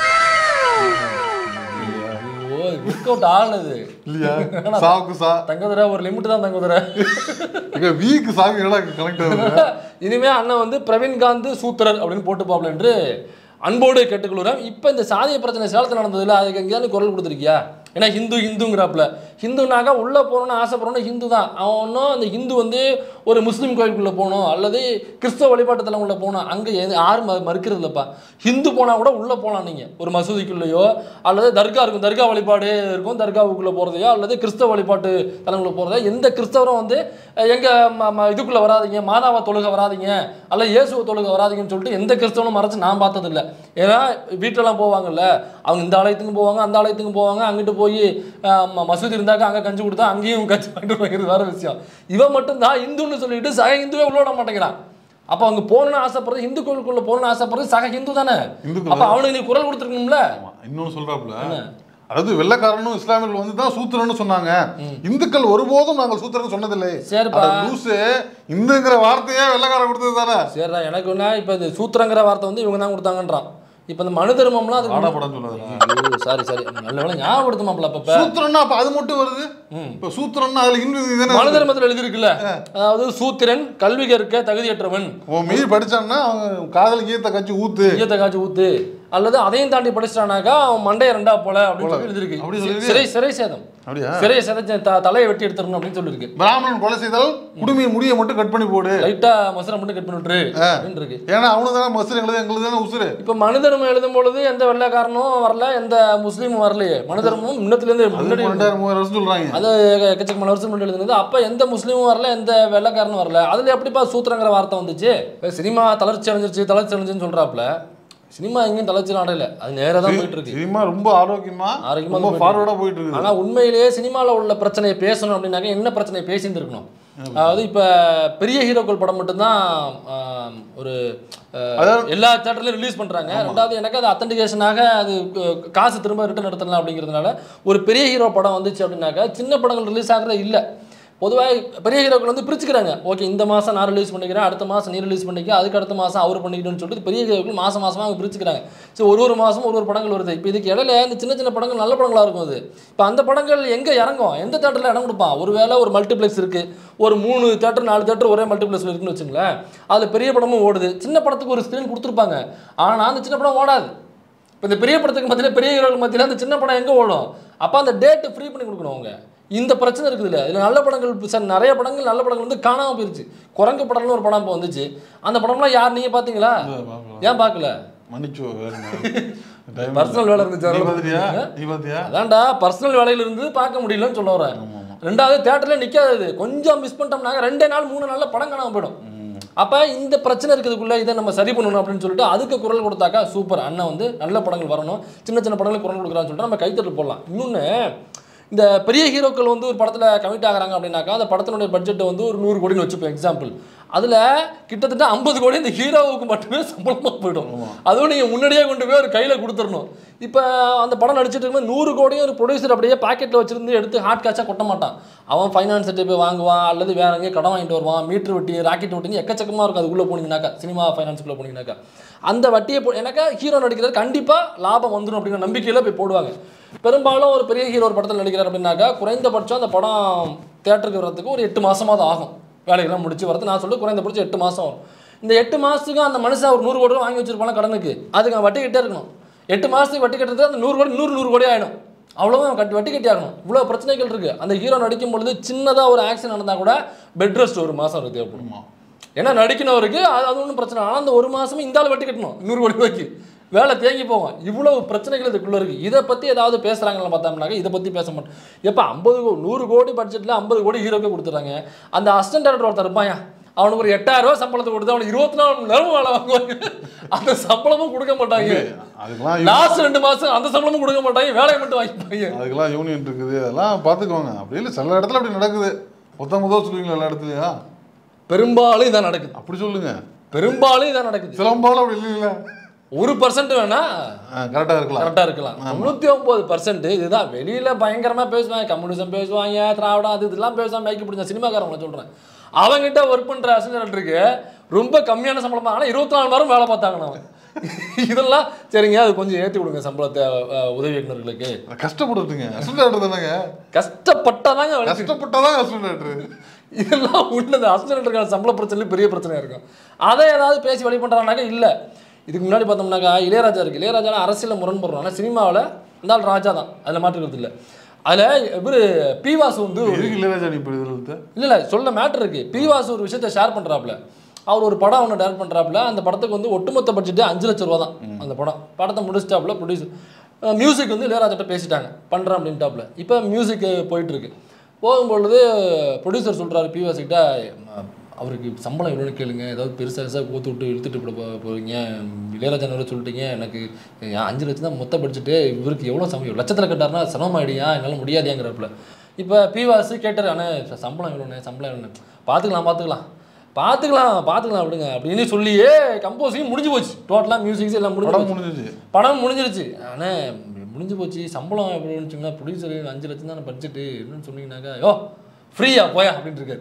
ஓ ஒர்க் அவுட் ஆனது இல்லையா சாவுக்கு சா தங்கதுரை ஒரு லிமிட் தான் தங்கதுரை இங்க வீக்கு சாக்கு எல்லாம் கனெக்ட் ஆகுது இனிமே அண்ணன் வந்து பிரவீன் காந்த் சூத்திரர் அப்படின்னு போட்டு பாப்பல என்று அன்போடு கேட்டுக்கொள்கிறோம் இப்போ இந்த சாதிய பிரச்சனை சேலத்தில் நடந்ததுல அதுக்கு எங்கேயாவது குரல் கொடுத்துருக்கியா ஏன்னா ஹிந்து ஹிந்துங்கிறாப்புல ஹிந்துனாக்கா உள்ளே போகணும்னு ஆசைப்படுறோம்னா ஹிந்து தான் அவன் ஒன்றும் அந்த ஹிந்து வந்து ஒரு முஸ்லீம் கோயிலுக்குள்ளே போகணும் அல்லது கிறிஸ்தவ வழிபாட்டு தலங்குள்ள போகணும் அங்கே யாரும் ம- மறுக்கிறது இல்லைப்பா ஹிந்து போனால் கூட உள்ளே போகலாம் நீங்கள் ஒரு மசூதிக்குள்ளேயோ அல்லது தர்கா இருக்கும் தர்கா வழிபாடு இருக்கும் தர்காவுக்குள்ளே போகிறதையோ அல்லது கிறிஸ்தவ வழிபாட்டு தலங்குள்ள போகிறதோ எந்த கிறிஸ்தவரும் வந்து எங்கள் இதுக்குள்ளே வராதீங்க மாதாவை தொழுக வராதீங்க அல்ல இயேசுவை தொழுக வராதீங்கன்னு சொல்லிட்டு எந்த கிறிஸ்தவனும் மறைச்சு நான் பார்த்ததில்ல ஏன்னா வீட்டிலலாம் போவாங்கல்ல அவங்க இந்த ஆலயத்துக்கும் போவாங்க அந்த ஆலயத்துக்கும் போவாங்க அங்கிட்டு போய் மசூதி இருந்தாக்க அங்கே கஞ்சி கொடுத்தா அங்கேயும் கஞ்சி வாங்கிட்டு வருகிறது வேற விஷயம் இவன் மட்டும்தான் இந்துன்னு சொல்லிட்டு சக இந்துவே உள்ள விட மாட்டேங்கிறான் அப்போ அவங்க போகணும்னு ஆசைப்படுறது இந்து கோயிலுக்குள்ள போகணும்னு ஆசைப்படுறது சக ஹிந்து தானே இந்துக்கள் அப்போ அவனுக்கு நீ குரல் கொடுத்துருக்கணும்ல ஆமா, இன்னொன்னு சொல்றாப்புல அதாவது வெள்ளக்காரனும் இஸ்லாமியர்கள் வந்து தான் சூத்திரன்னு சொன்னாங்க இந்துக்கள் ஒருபோதும் நாங்கள் சூத்திரன்னு சொன்னதில்லை சரிப்பா. அட லூசு இந்துங்கிற வார்த்தையே வெள்ளக்காரன் கொடுத்தது தானே சரிடா எனக்கு என்ன இப்போ இந்த சூத்திரங்கிற வார்த்தை வந்து இவங்க தான் கொடுத்தாங்கன்றான் இப்போ இந்த மனு தர்மம்லாம் அதுக்கு ஆடா படம் சொன்னது சாரி சாரி நல்ல வேலை ஞாபகப்படுத்துமாப்ல அப்பப்ப சூத்திரன்னா அப்ப அது மட்டும் வருது இப்ப சூத்திரன்னா அதுல இந்து இதுதானே மனு தர்மத்தில் எழுதியிருக்குல்ல அதாவது சூத்திரன் கல்வி கற்க தகுதியற்றவன் உன் மீறி படிச்சான்னா அவன் காதல் கீத்த கட்சி ஊத்து ஈயத்தை காய்ச்சி ஊத்து அல்லது அதையும் தாண்டி படிச்சிட்டானாக்கா அவன் மண்டைய ரெண்டா போல அப்படின்னு சொல்லி அப்படி எழுதிருக்கு சொல்லிருக்கு? சிறை சிறை சேதம் அப்படியா சிறையை சிதைச்ச த- தலையை வெட்டி எடுத்துடணும் அப்படின்னு சொல்லியிருக்கு பிராமணன் கொலை செய்தால் குடுமியின் முடியை மட்டும் கட் பண்ணி போடு லைட்டா மசுரை மட்டும் கட் பண்ணி விட்டுரு அப்படின்னு இருக்கு ஏன்னா அவனு தானே மசுரு எங்களுது எங்களுது தானே உசுரு இப்போ மனு தர்மம் எழுதும் பொழுது எந்த வெள்ளைக்காரனும் வரல எந்த முஸ்லீமும் வரலையே மனு தர்மமும் முன்னத்துல முன்னாடி அது ரெண்டாயிரம் மூவாயிரம் வருஷம் சொல்றாங்க அது எக்க- எக்கச்சக்கமான வருஷம் முன்னாடி எழுதுனது அப்போ எந்த முஸ்லீமும் வரல எந்த வெள்ளைக்காரனும் வரல அதில் எப்படிப்பா சூத்திரங்கிற வார்த்தை வந்துச்சு இப்போ சினிமா தளர்ச்சி அடைஞ்சிருச்சு தளர்ச்சி அடைஞ்சுன்னு சொல்கிறாப்புல சினிமா எங்கேயும் தலைச்சு அடையல அது நேரா தான் போயிட்டு இருக்கு சினிமா ரொம்ப ஆரோக்கியமா ஆரோக்கியமா ரொம்ப போயிட்டு ஃபார்வர்டா போயிட்டு இருக்குது ஆனா உண்மையிலேயே சினிமால உள்ள பிரச்சனையை பேசணும் அப்படின்னாக்க என்ன பிரச்சனையை பேசிட்டு இருக்கணும் அதாவது இப்ப பெரிய ஹீரோக்கள் படம் மட்டும்தான் ஆம், ஒரு அஹ், அதாவது- எல்லா தேட்டர்லயும் ரிலீஸ் பண்றாங்க ரெண்டாவது எனக்கு அது அத்தன்டிகேஷனாக அது அஹ், காசு திரும்ப ரிட்டர்ன் எடுத்துடலாம் அப்படிங்கிறதுனால ஒரு பெரிய ஹீரோ படம் வந்துச்சு அப்படின்னாக்கா சின்ன படங்கள் ரிலீஸ் ஆகிறதே இல்லை பொதுவாக பெரிய ஹீரோக்கள் வந்து பிரிச்சுக்கிறாங்க ஓகே இந்த மாதம் நான் ரிலீஸ் பண்ணிக்கிறேன் அடுத்த மாதம் நீ ரிலீஸ் பண்ணிக்க அதுக்கு அடுத்த மாதம் அவர் பண்ணிக்கணும்னு சொல்லிட்டு பெரிய ஹீரோக்கள் மாதம் மாதமாக அவங்க பிரிச்சுக்கிறாங்க சரி ஒரு ஒரு மாதம் ஒரு ஒரு படங்கள் வருது இப்போ இதுக்கு இடையில இந்த சின்ன சின்ன படங்கள் நல்ல படங்களாக இருக்கும் அது இப்போ அந்த படங்கள் எங்கே இறங்கும் எந்த தேட்டரில் இடம் கொடுப்பான் ஒருவேளை ஒரு மல்டிப்ளெக்ஸ் இருக்குது ஒரு மூணு தேட்டர் நாலு தேட்டர் ஒரே மல்டிப்ளெக்ஸில் இருக்குன்னு வச்சுங்களேன் அதில் பெரிய படமும் ஓடுது சின்ன படத்துக்கு ஒரு ஸ்க்ரீன் கொடுத்துருப்பாங்க ஆனால் அந்த சின்ன படம் ஓடாது இப்போ இந்த பெரிய படத்துக்கு மத்தியில் பெரிய ஹீரோக்கள் மத்தியில் அந்த சின்ன படம் எங்கே ஓடும் அப்போ அந்த டேட்டு ஃப்ரீ பண்ணி கொடுக்கணும் அவங்க இந்த பிரச்சனை இருக்குது இல்லை இதில் நல்ல படங்கள் சார் நிறைய படங்கள் நல்ல படங்கள் வந்து காணாமல் போயிருச்சு குரங்கு படம்னு ஒரு படம் இப்போ வந்துச்சு அந்த படம்லாம் யார் நீங்கள் பார்த்தீங்களா ஏன் பார்க்கல மன்னிச்சு பர்சனல் வேலை இருந்துச்சு நீ அதனால பாத்தியா நீ பாத்தியா அதான்டா பர்சனல் வேலையில இருந்து பார்க்க முடியலன்னு சொல்ல வரேன் ரெண்டாவது தேட்டர்ல நிக்காது கொஞ்சம் மிஸ் பண்ணிட்டோம்னாங்க ரெண்டே நாள் மூணு நாள்ல படம் காணாம போயிடும் அப்ப இந்த பிரச்சனை இருக்கிறதுக்குள்ள இதை நம்ம சரி பண்ணணும் அப்படின்னு சொல்லிட்டு அதுக்கு குரல் கொடுத்தாக்கா சூப்பர் அண்ணன் வந்து நல்ல படங்கள் வரணும் சின்ன சின்ன படங்களுக்கு குரல் கொடுக்குறான்னு சொல்லிட்டு நம்ம கைத்தட்டு போடலாம் இன்னொன்னு இந்த பெரிய ஹீரோக்கள் வந்து ஒரு படத்தில் கமிட் ஆகுறாங்க அப்படின்னாக்கா அந்த படத்தினுடைய பட்ஜெட் வந்து ஒரு நூறு கோடின்னு வச்சுப்போம் எக்ஸாம்பிள் அதில் கிட்டத்தட்ட ஐம்பது கோடி இந்த ஹீரோவுக்கு மட்டுமே சம்பளமாக போயிடும் அதுவும் நீங்கள் முன்னாடியே கொண்டு போய் ஒரு கையில் கொடுத்துடணும் இப்போ அந்த படம் நடிச்சிட்டு இருக்கும்போது நூறு கோடியும் ஒரு ப்ரொடியூசர் அப்படியே பாக்கெட்டில் வச்சிருந்து எடுத்து ஹார்ட் காட்சாக கொட்ட மாட்டான் அவன் ஃபைனான்ஸ் போய் வாங்குவான் அல்லது வேற எங்கேயும் கடன் வாங்கிட்டு வருவான் மீட்டர் வட்டி ராக்கெட் வட்டின்னு எக்கச்சக்கமாக இருக்கும் அதுக்குள்ளே போனீங்கன்னாக்கா சினிமா ஃபைனான்ஸுக்குள்ளே போனீங்கன்னாக்கா அந்த வட்டியை போ எனக்கா ஹீரோ நடிக்கிறது கண்டிப்பாக லாபம் வந்துடும் அப்படிங்கிற நம்பிக்கையில் போய் போடுவாங்க பெரும்பாலும் ஒரு பெரிய ஹீரோ ஒரு படத்தில் நடிக்கிறார் அப்படின்னாக்கா குறைந்தபட்சம் அந்த படம் தேட்டருக்கு வர்றதுக்கு ஒரு எட்டு மாசமாவது ஆகும் வேலையெல்லாம் முடிச்சு வரது நான் சொல்லி குறைந்தபட்சம் எட்டு மாதம் வரும் இந்த எட்டு மாதத்துக்கு அந்த மனுஷன் ஒரு நூறு கோடி ரூபா வாங்கி வச்சிருப்பான கடனுக்கு அதுக்கு அவன் வட்டி கட்டே இருக்கணும் எட்டு மாதத்துக்கு வட்டி கட்டுறது அந்த நூறு கோடி நூறு நூறு கோடி ஆகிடும் அவ்வளோவும் அவன் கட்டி வட்டி கட்டி ஆகணும் இவ்வளோ பிரச்சனைகள் இருக்குது அந்த ஹீரோ நடிக்கும் பொழுது சின்னதாக ஒரு ஆக்சிடென்ட் நடந்தால் கூட பெட் ரெஸ்ட் ஒரு மாதம் இருக்கு தேவைப்படும் ஏன்னா நடிக்கணவருக்கு அது அது ஒன்றும் பிரச்சனை ஆனால் அந்த ஒரு மாதமும் இந்த ஆள் வட்டி கட்டணும் நூறு கோடி ரூபாய்க்கு வேலை தேங்கி போகும் இவ்வளவு பிரச்சனைகள் இதுக்குள்ளே இருக்குது இதை பற்றி ஏதாவது பேசுகிறாங்கன்னு பார்த்தோம்னாக்க இதை பற்றி பேச மாட்டோம் எப்போ ஐம்பது கோ நூறு கோடி பட்ஜெட்டில் ஐம்பது கோடி ஹீரோக்கு கொடுத்துட்றாங்க அந்த அசிஸ்டன்ட் டேரக்டர் ஒருத்தர் இருப்பாயா அவனுக்கு ஒரு எட்டாயிரம் ரூபாய் சம்பளத்தை கொடுத்து அவனுக்கு இருபத்தி நாலு மணி நேரம் வேலை வாங்குவாங்க அந்த சம்பளமும் கொடுக்க மாட்டாங்க அதுக்கெல்லாம் லாஸ்ட் ரெண்டு மாசம் அந்த சம்பளமும் கொடுக்க மாட்டாங்க வேலையை மட்டும் வாங்கிப்பாங்க அதுக்கெல்லாம் யூனியன் இருக்குது அதெல்லாம் பார்த்துக்குவாங்க அப்படி இல்லை சில இடத்துல அப்படி நடக்குது மொத்த முதல் சொல்லுவீங்களா எல்லா இடத்துலையும் பெரும்பாலும் இதான் நடக்குது அப்படி சொல்லுங்க பெரும்பாலும் இதான் நடக்குது சிலம்பாலும் அப்படி இல்லைங்களா ஒரு பர்சன்ட் வேணா கரெக்டாக இருக்கலாம் கரெக்டாக இருக்கலாம் தொண்ணூற்றி ஒம்பது பர்சன்ட் இதுதான் வெளியில் பயங்கரமாக பேசுவாங்க கம்யூனிசம் பேசுவாங்க திராவிடம் அது இதெல்லாம் பேசுவாங்க மைக்கு பிடிச்ச சினிமாக்காரங்களை சொல்கிறேன் அவங்ககிட்ட ஒர்க் பண்ணுற அசிஸ்டன்ட்ருக்கு ரொம்ப கம்மியான சம்பளம் ஆனால் இருபத்தி நாலு வாரம் வேலை பார்த்தாங்க அவன் இதெல்லாம் சரிங்க அது கொஞ்சம் ஏற்றி விடுங்க சம்பளத்தை அஹ், உதவி இயக்குனர்களுக்கு கஷ்டப்படுறதுங்க அசிஸ்டன்ட் தானேங்க கஷ்டப்பட்டாதாங்க வேலை செய்யும். கஷ்டப்பட்டாதான் அசிஸ்டன்ட் இதெல்லாம் உன்னது அசிஸ்டன்ட் சம்பள பிரச்சனை பெரிய பிரச்சனையாக இருக்கும் அதை ஏதாவது பேசி வழி பண்ணுறாங்கனாக்கா இல்லை இதுக்கு முன்னாடி பார்த்தோம்னாக்கா இளையராஜா இருக்குது இளையராஜா அரசியலில் முரண்படுறோம் ஆனால் சினிமாவில் இருந்தால் ராஜா தான் அதில் மாற்றுக்கிறது இல்லை அதில் இவர் பி வாசு வந்து ஒரு எதுக்கு இளையராஜா நீ இப்போ இதில் இழுத்த? இல்லை இல்லை சொல்ல மேட்டர் இருக்கு பி வாசு ஒரு விஷயத்தை ஷேர் பண்ணுறாப்புல அவர் ஒரு படம் ஒன்று டேரக்ட் பண்ணுறாப்புல அந்த படத்துக்கு வந்து ஒட்டுமொத்த பட்ஜெட்டு அஞ்சு லட்ச ரூபா தான் அந்த படம் படத்தை முடிச்சிட்டாப்புல ப்ரொடியூசர் மியூசிக் வந்து இளையராஜாட்ட பேசிட்டாங்க பண்ணுறேன் அப்படின்ட்டாப்புல இப்போ மியூசிக் போயிட்டுருக்கு போகும்பொழுது ப்ரொடியூசர் சொல்கிறாரு பி வாசுக்கிட்ட அவருக்கு சம்பளம் எவ்வளோன்னு கேளுங்க ஏதாவது பெருசாக பெருசாக கோத்து விட்டு இழுத்துட்டு இப்படி போ- போறீங்க இளையராஜா வேறு சொல்லிட்டீங்க எனக்கு ஏன் அஞ்சு லட்சம் தான் மொத்த பட்ஜெட்டு இவருக்கு எவ்வளோ சம்பளம் லட்சத்தில் கட்டாருன்னா சிரமமாயிடியா என்னால் முடியாதியாங்கிறப்பல இப்போ பிவாசு கேட்டார் அண்ணே சம்பளம் எவ்வளோண்ணே சம்பளம் எவ்வளோண்ணே பார்த்துக்கலாம் பார்த்துக்கலாம் பார்த்துக்கலாம் பார்த்துக்கலாம் விடுங்க அப்படின்னு சொல்லியே கம்போசிங் முடிஞ்சு போச்சு டோட்டலாக மியூசிக்ஸ் எல்லாம் முடிஞ்சு படம் போச்சு. முடிஞ்சிச்சு படம் முடிஞ்சிருச்சு அண்ணே முடிஞ்சு போச்சு சம்பளம் எப்படி இருந்துச்சுங்கன்னா ப்ரொடியூசர் அஞ்சு லட்சம் தானே பட்ஜெட்டு என்னன்னு சொன்னீங்கன்னாக்கா யோ ஃப்ரீயா போயா அப்படின்னு இருக்காரு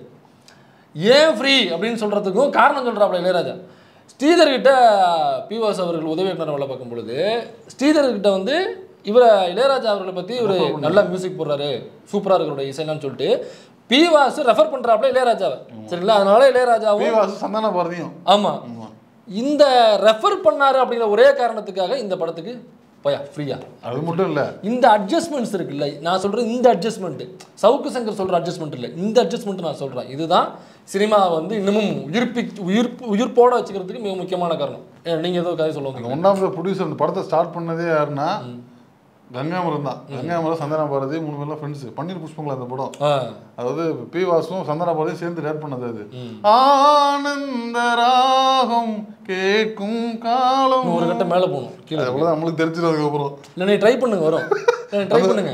ஏன் ஃப்ரீ அப்படின்னு சொல்கிறதுக்கும் காரணம் சொல்கிறாப்புல இளையராஜா ஸ்ரீதர் கிட்ட பிவாஸ் அவர்கள் உதவி இயக்குனர் வேலை பார்க்கும் பொழுது ஸ்ரீதர் கிட்ட வந்து இவரை இளையராஜா அவர்களை பற்றி ஒரு நல்ல மியூசிக் போடுறாரு சூப்பராக இருக்கிறோட இசைலான்னு சொல்லிட்டு பிவாஸ் ரெஃபர் பண்ணுறாப்புல இளையராஜாவை சரிங்களா அதனால இளையராஜாவும் பீவாசு சந்தான பாரதியும் ஆமாம் இந்த ரெஃபர் பண்ணாரு அப்படிங்கிற ஒரே காரணத்துக்காக இந்த படத்துக்கு போயா ஃப்ரீயா அது மட்டும் இல்லை இந்த அட்ஜஸ்ட்மெண்ட்ஸ் இருக்குல்ல நான் சொல்றது இந்த அட்ஜஸ்ட்மெண்ட் சவுக்கு சங்கர் சொல்ற அட்ஜஸ்ட்மெண்ட் இல்லை இந்த அட்ஜஸ்ட்மெண்ட் நான் சொல்றேன் இதுதான் சினிமா வந்து இன்னமும் உயிர்ப்பி உயிர்ப்பு உயிர்ப்போட வச்சுக்கிறதுக்கு மிக முக்கியமான காரணம் ஏன், நீங்க ஏதோ கதை சொல்ல அந்த வந்தீங்க ஒன் ஆஃப் த ப்ரொடியூசர் அந்த படத்தை ஸ்டார்ட் பண்ணதே யாருன்னா கங்காமரம் தான் கங்காமரம் சந்தனா பாரதி மூணு பேர்லாம் ஃப்ரெண்ட்ஸ் பன்னீர் புஷ்பங்களா அந்த படம் ஆ அதாவது பி வாசும் சந்தனா பாரதியும் சேர்ந்து ரேட் பண்ணது அது ம். ஆனந்த ராகம் கேட்கும் காலம் இன்னும் ஒரு கட்டம் மேலே போகணும் கீழே அது அவ்வளவுதான் நம்மளுக்கு தெரிஞ்சிடும் அதுக்கப்புறம் இல்லை நீ ட்ரை பண்ணுங்க வரும் ட்ரை பண்ணுங்க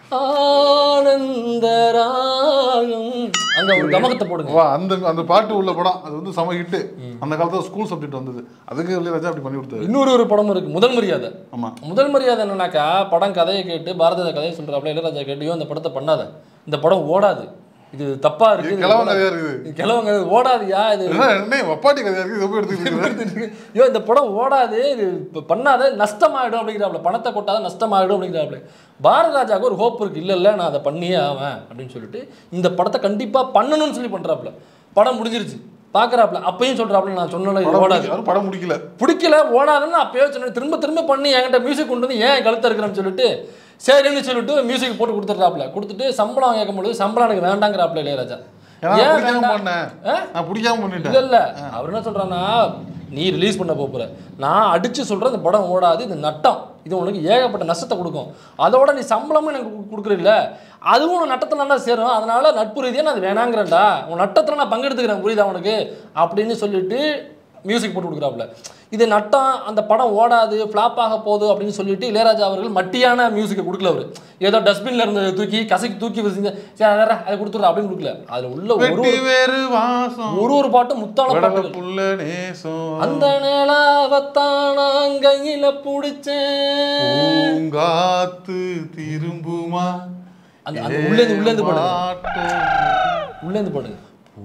ஆனந்த ராகம் அங்க ஒரு கமகத்தை போடுங்க வா அந்த அந்த பாட்டு உள்ள படம் அது வந்து செம ஹிட்டு அந்த காலத்துல ஸ்கூல் சப்ஜெக்ட் வந்தது அதுக்கு இளையராஜா அப்படி பண்ணி கொடுத்தாரு இன்னொரு ஒரு படம் இருக்கு முதல் மரியாதை ஆமா முதல் மரியாதை என்னன்னாக்கா படம் கதையை கேட்டு பாரத கதையை சொல்றாப்புல இளையராஜா கேட்டியோ இந்த படத்தை பண்ணாத இந்த படம் ஓடாது இது தப்பா இருக்கு இது இது கிழவன் ஓடாது. கதையா இருக்குது இது கிழவங்க இது ஓடாதியா இது என்ன என்ன வப்பாட்டி கதையா இருக்கு இதை போய் எடுத்துக்கிட்டு ஐயோ இந்த படம் ஓடாது இது இப்ப பண்ணாத நஷ்டமாயிடும் அப்படிங்கிறாப்புல பணத்தை கொட்டாத நஷ்டமாயிடும் அப்படிங்கிறாப்புல பாரதராஜாவுக்கு ஒரு ஹோப் இருக்கு இல்ல இல்ல நான் அதை பண்ணியே ஆவேன் அப்படின்னு சொல்லிட்டு இந்த படத்தை கண்டிப்பா பண்ணணும்னு சொல்லி பண்றாப்புல படம் முடிஞ்சிருச்சு பாக்குறாப்புல அப்பயும் சொல்றாப்புல நான் சொன்னல இது படம் ஓடாது முடிக்கல, அவரு படம் முடிக்கல பிடிக்கல ஓடாதுன்னு அப்பயே சொன்னேன் திரும்ப திரும்ப பண்ணி என்கிட்ட மியூசிக் கொண்டு வந்து ஏன் கழுத்த இருக்கிறேன்னு சொல்லிட்டு சரின்னு சொல்லிட்டு மியூசிக் போட்டு கொடுத்துட்றாப்புல கொடுத்துட்டு சம்பளம் கேட்கும்போது சம்பளம் எனக்கு வேண்டாங்கிறாப்புல இளையராஜா ஏன்னா ஏன் நான் பிடிக்காம வேண்டாம்? பண்ணேன் ஆ? நான் பிடிக்காம இல்ல பண்ணிட்டேன் இல்ல அவர் என்ன சொல்றான்னா நீ ரிலீஸ் பண்ண போற நான் அடிச்சு சொல்றேன் இந்த படம் ஓடாது இது நட்டம் இது உனக்கு ஏகப்பட்ட நஷ்டத்தை கொடுக்கும் அதோட நீ சம்பளமும் எனக்கு கொடுக்குறீல்ல அதுவும் உன் நட்டத்தில் தானே சேரும் அதனால நட்பு ரீதியாக நான் அது வேணாங்கிறேன்டா உன் நட்டத்தில் நான் பங்கெடுத்துக்கிறேன் புரியுதா உனக்கு அப்படின்னு சொல்லிட்டு மியூசிக் போட்டு கொடுக்குறாப்புல இது நட்டம் அந்த படம் ஓடாது ஃப்ளாப் ஆக போகுது அப்படின்னு சொல்லிட்டு இளையராஜா அவர்கள் மட்டியான மியூசிக்கை கொடுக்கல அவர் ஏதோ டஸ்ட்பின்ல இருந்ததை தூக்கி கசக்கி தூக்கி வச்சுங்க சரி அதை அதை கொடுத்துட்றா அப்படின்னு கொடுக்கல அதில் உள்ள ஒரு வெட்டி வேறு வாசம் ஒரு ஒரு பாட்டும் முத்தான விடல பாட்டுகள் புள்ள நேசம் அந்த நிலாவத்தான் கையில புடிச்சேன் பூங்காத்து திரும்புமா அந்த அந்த உள்ளேந்து உள்ளேந்து பாடுங்க பாட்டு. உள்ளேந்து பாடுங்க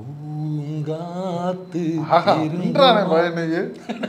பூங்காத்து ஆஹா, நின்றானே பயனையே.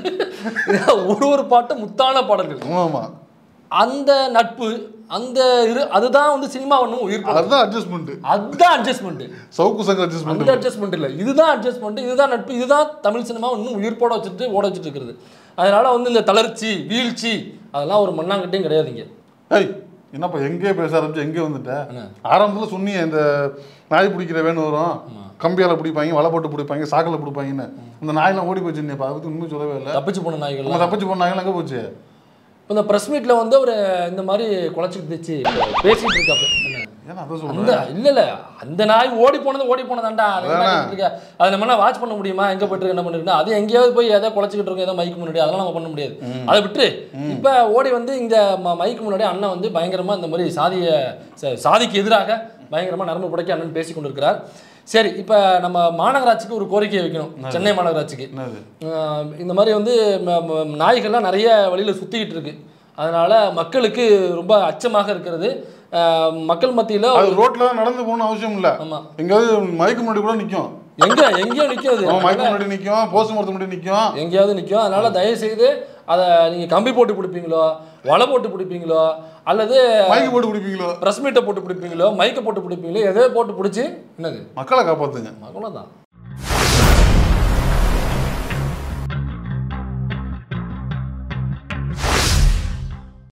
ஒரு ஒரு பாட்டும் முத்தான பாடல்கள் ஆமா அந்த நட்பு அந்த இரு அதுதான் வந்து சினிமா ஒன்றும் உயிர் படம். அதுதான் அட்ஜஸ்ட்மெண்ட் அதுதான் அட்ஜஸ்ட்மெண்ட் சவுக்கு சங்கர் அட்ஜஸ்ட்மெண்ட் அந்த அட்ஜஸ்ட்மெண்ட் இல்லை இதுதான் அட்ஜஸ்ட்மெண்ட் இதுதான் நட்பு இதுதான் தமிழ் சினிமா இன்னும் உயிர் போட வச்சுட்டு ஓட வச்சுட்டு இருக்கிறது அதனால வந்து இந்த தளர்ச்சி வீழ்ச்சி அதெல்லாம் ஒரு மண்ணாங்கட்டையும் கிடையாதுங்க ஏய் என்னப்பா எங்கே பேச ஆரம்பிச்சு எங்கே வந்துட்ட என்ன? ஆரம்பத்துல சொன்னீங்க இந்த நாய் பிடிக்கிற வேணும் வரும் கம்பியால பிடிப்பாங்க வலை போட்டு பிடிப்பாங்க சாக்கில் பிடிப்பாங்கன்னு அந்த நாயெல்லாம் ஓடி போச்சு நீ அதை பத்தி உண்மை சொல்லவே இல்லை தப்பிச்சு போன நாய்கள் நம்ம தப்பிச்சு போனாங்க எங்கே போச்சு இப்போ இந்த ப்ரெஸ் மீட்டில் வந்து அவர் இந்த மாதிரி குலைச்சிட்டு வச்சு பேசிட்டு இருக்காப்பு ஏன்னா அதை அந்த சொல்றேன் இல்ல இல்ல அந்த நாய் ஓடி போனது ஓடி போனதாண்டா அது என்ன அதானே. பண்ணிட்டு இருக்க? அதை நம்ம என்ன வாட்ச் பண்ண முடியுமா எங்க போயிட்டு இருக்கு, என்ன பண்ணிருக்கு அது எங்கேயாவது போய் ஏதோ குலைச்சிக்கிட்டு இருக்கும் ஏதோ மைக்கு முன்னாடி அதெல்லாம் நம்ம பண்ண முடியாது அதை விட்டு இப்ப ஓடி வந்து இந்த ம- மைக்கு முன்னாடி அண்ணன் வந்து பயங்கரமா இந்த மாதிரி சாதிய ச- சாதிக்கு எதிராக பயங்கரமா நரம்பு புடைக்க அண்ணன் பேசி கொண்டிருக்கிறார் சரி இப்ப நம்ம மாநகராட்சிக்கு ஒரு கோரிக்கையை வைக்கணும் சென்னை மாநகராட்சிக்கு என்னது ஆஹ் இந்த மாதிரி வந்து ம- ம- நாய்கள்லாம் நிறைய வழியில் சுற்றிக்கிட்டு இருக்கு அதனால மக்களுக்கு ரொம்ப அச்சமாக இருக்கிறது ஆஹ் மக்கள் மத்தியில் அது ரோட்ல தான் நடந்து போகணும் அவசியம் இல்ல ஆமாம் எங்கேயாவது மைக்கு முன்னாடி கூட நிக்கும் எங்க எங்கேயோ நிற்கும் அவன் மைக்கு அது முன்னாடி நிக்கும் போஸ்ட் மரத்து முன்னாடி நிக்கும் எங்கேயாவது நிற்கும் அதனால தயவு செய்து அதை நீங்கள் கம்பி போட்டு பிடிப்பீங்களோ வலை போட்டு பிடிப்பீங்களோ அல்லது மைக்கு போட்டு குடிப்பீங்களோ ப்ரெஸ் மீட்டை போட்டு பிடிப்பீங்களோ மைக்கை போட்டு பிடிப்பீங்களோ எதோ போட்டு பிடிச்சி என்னது மக்களை காப்பாத்துங்க அவ்வளோதான்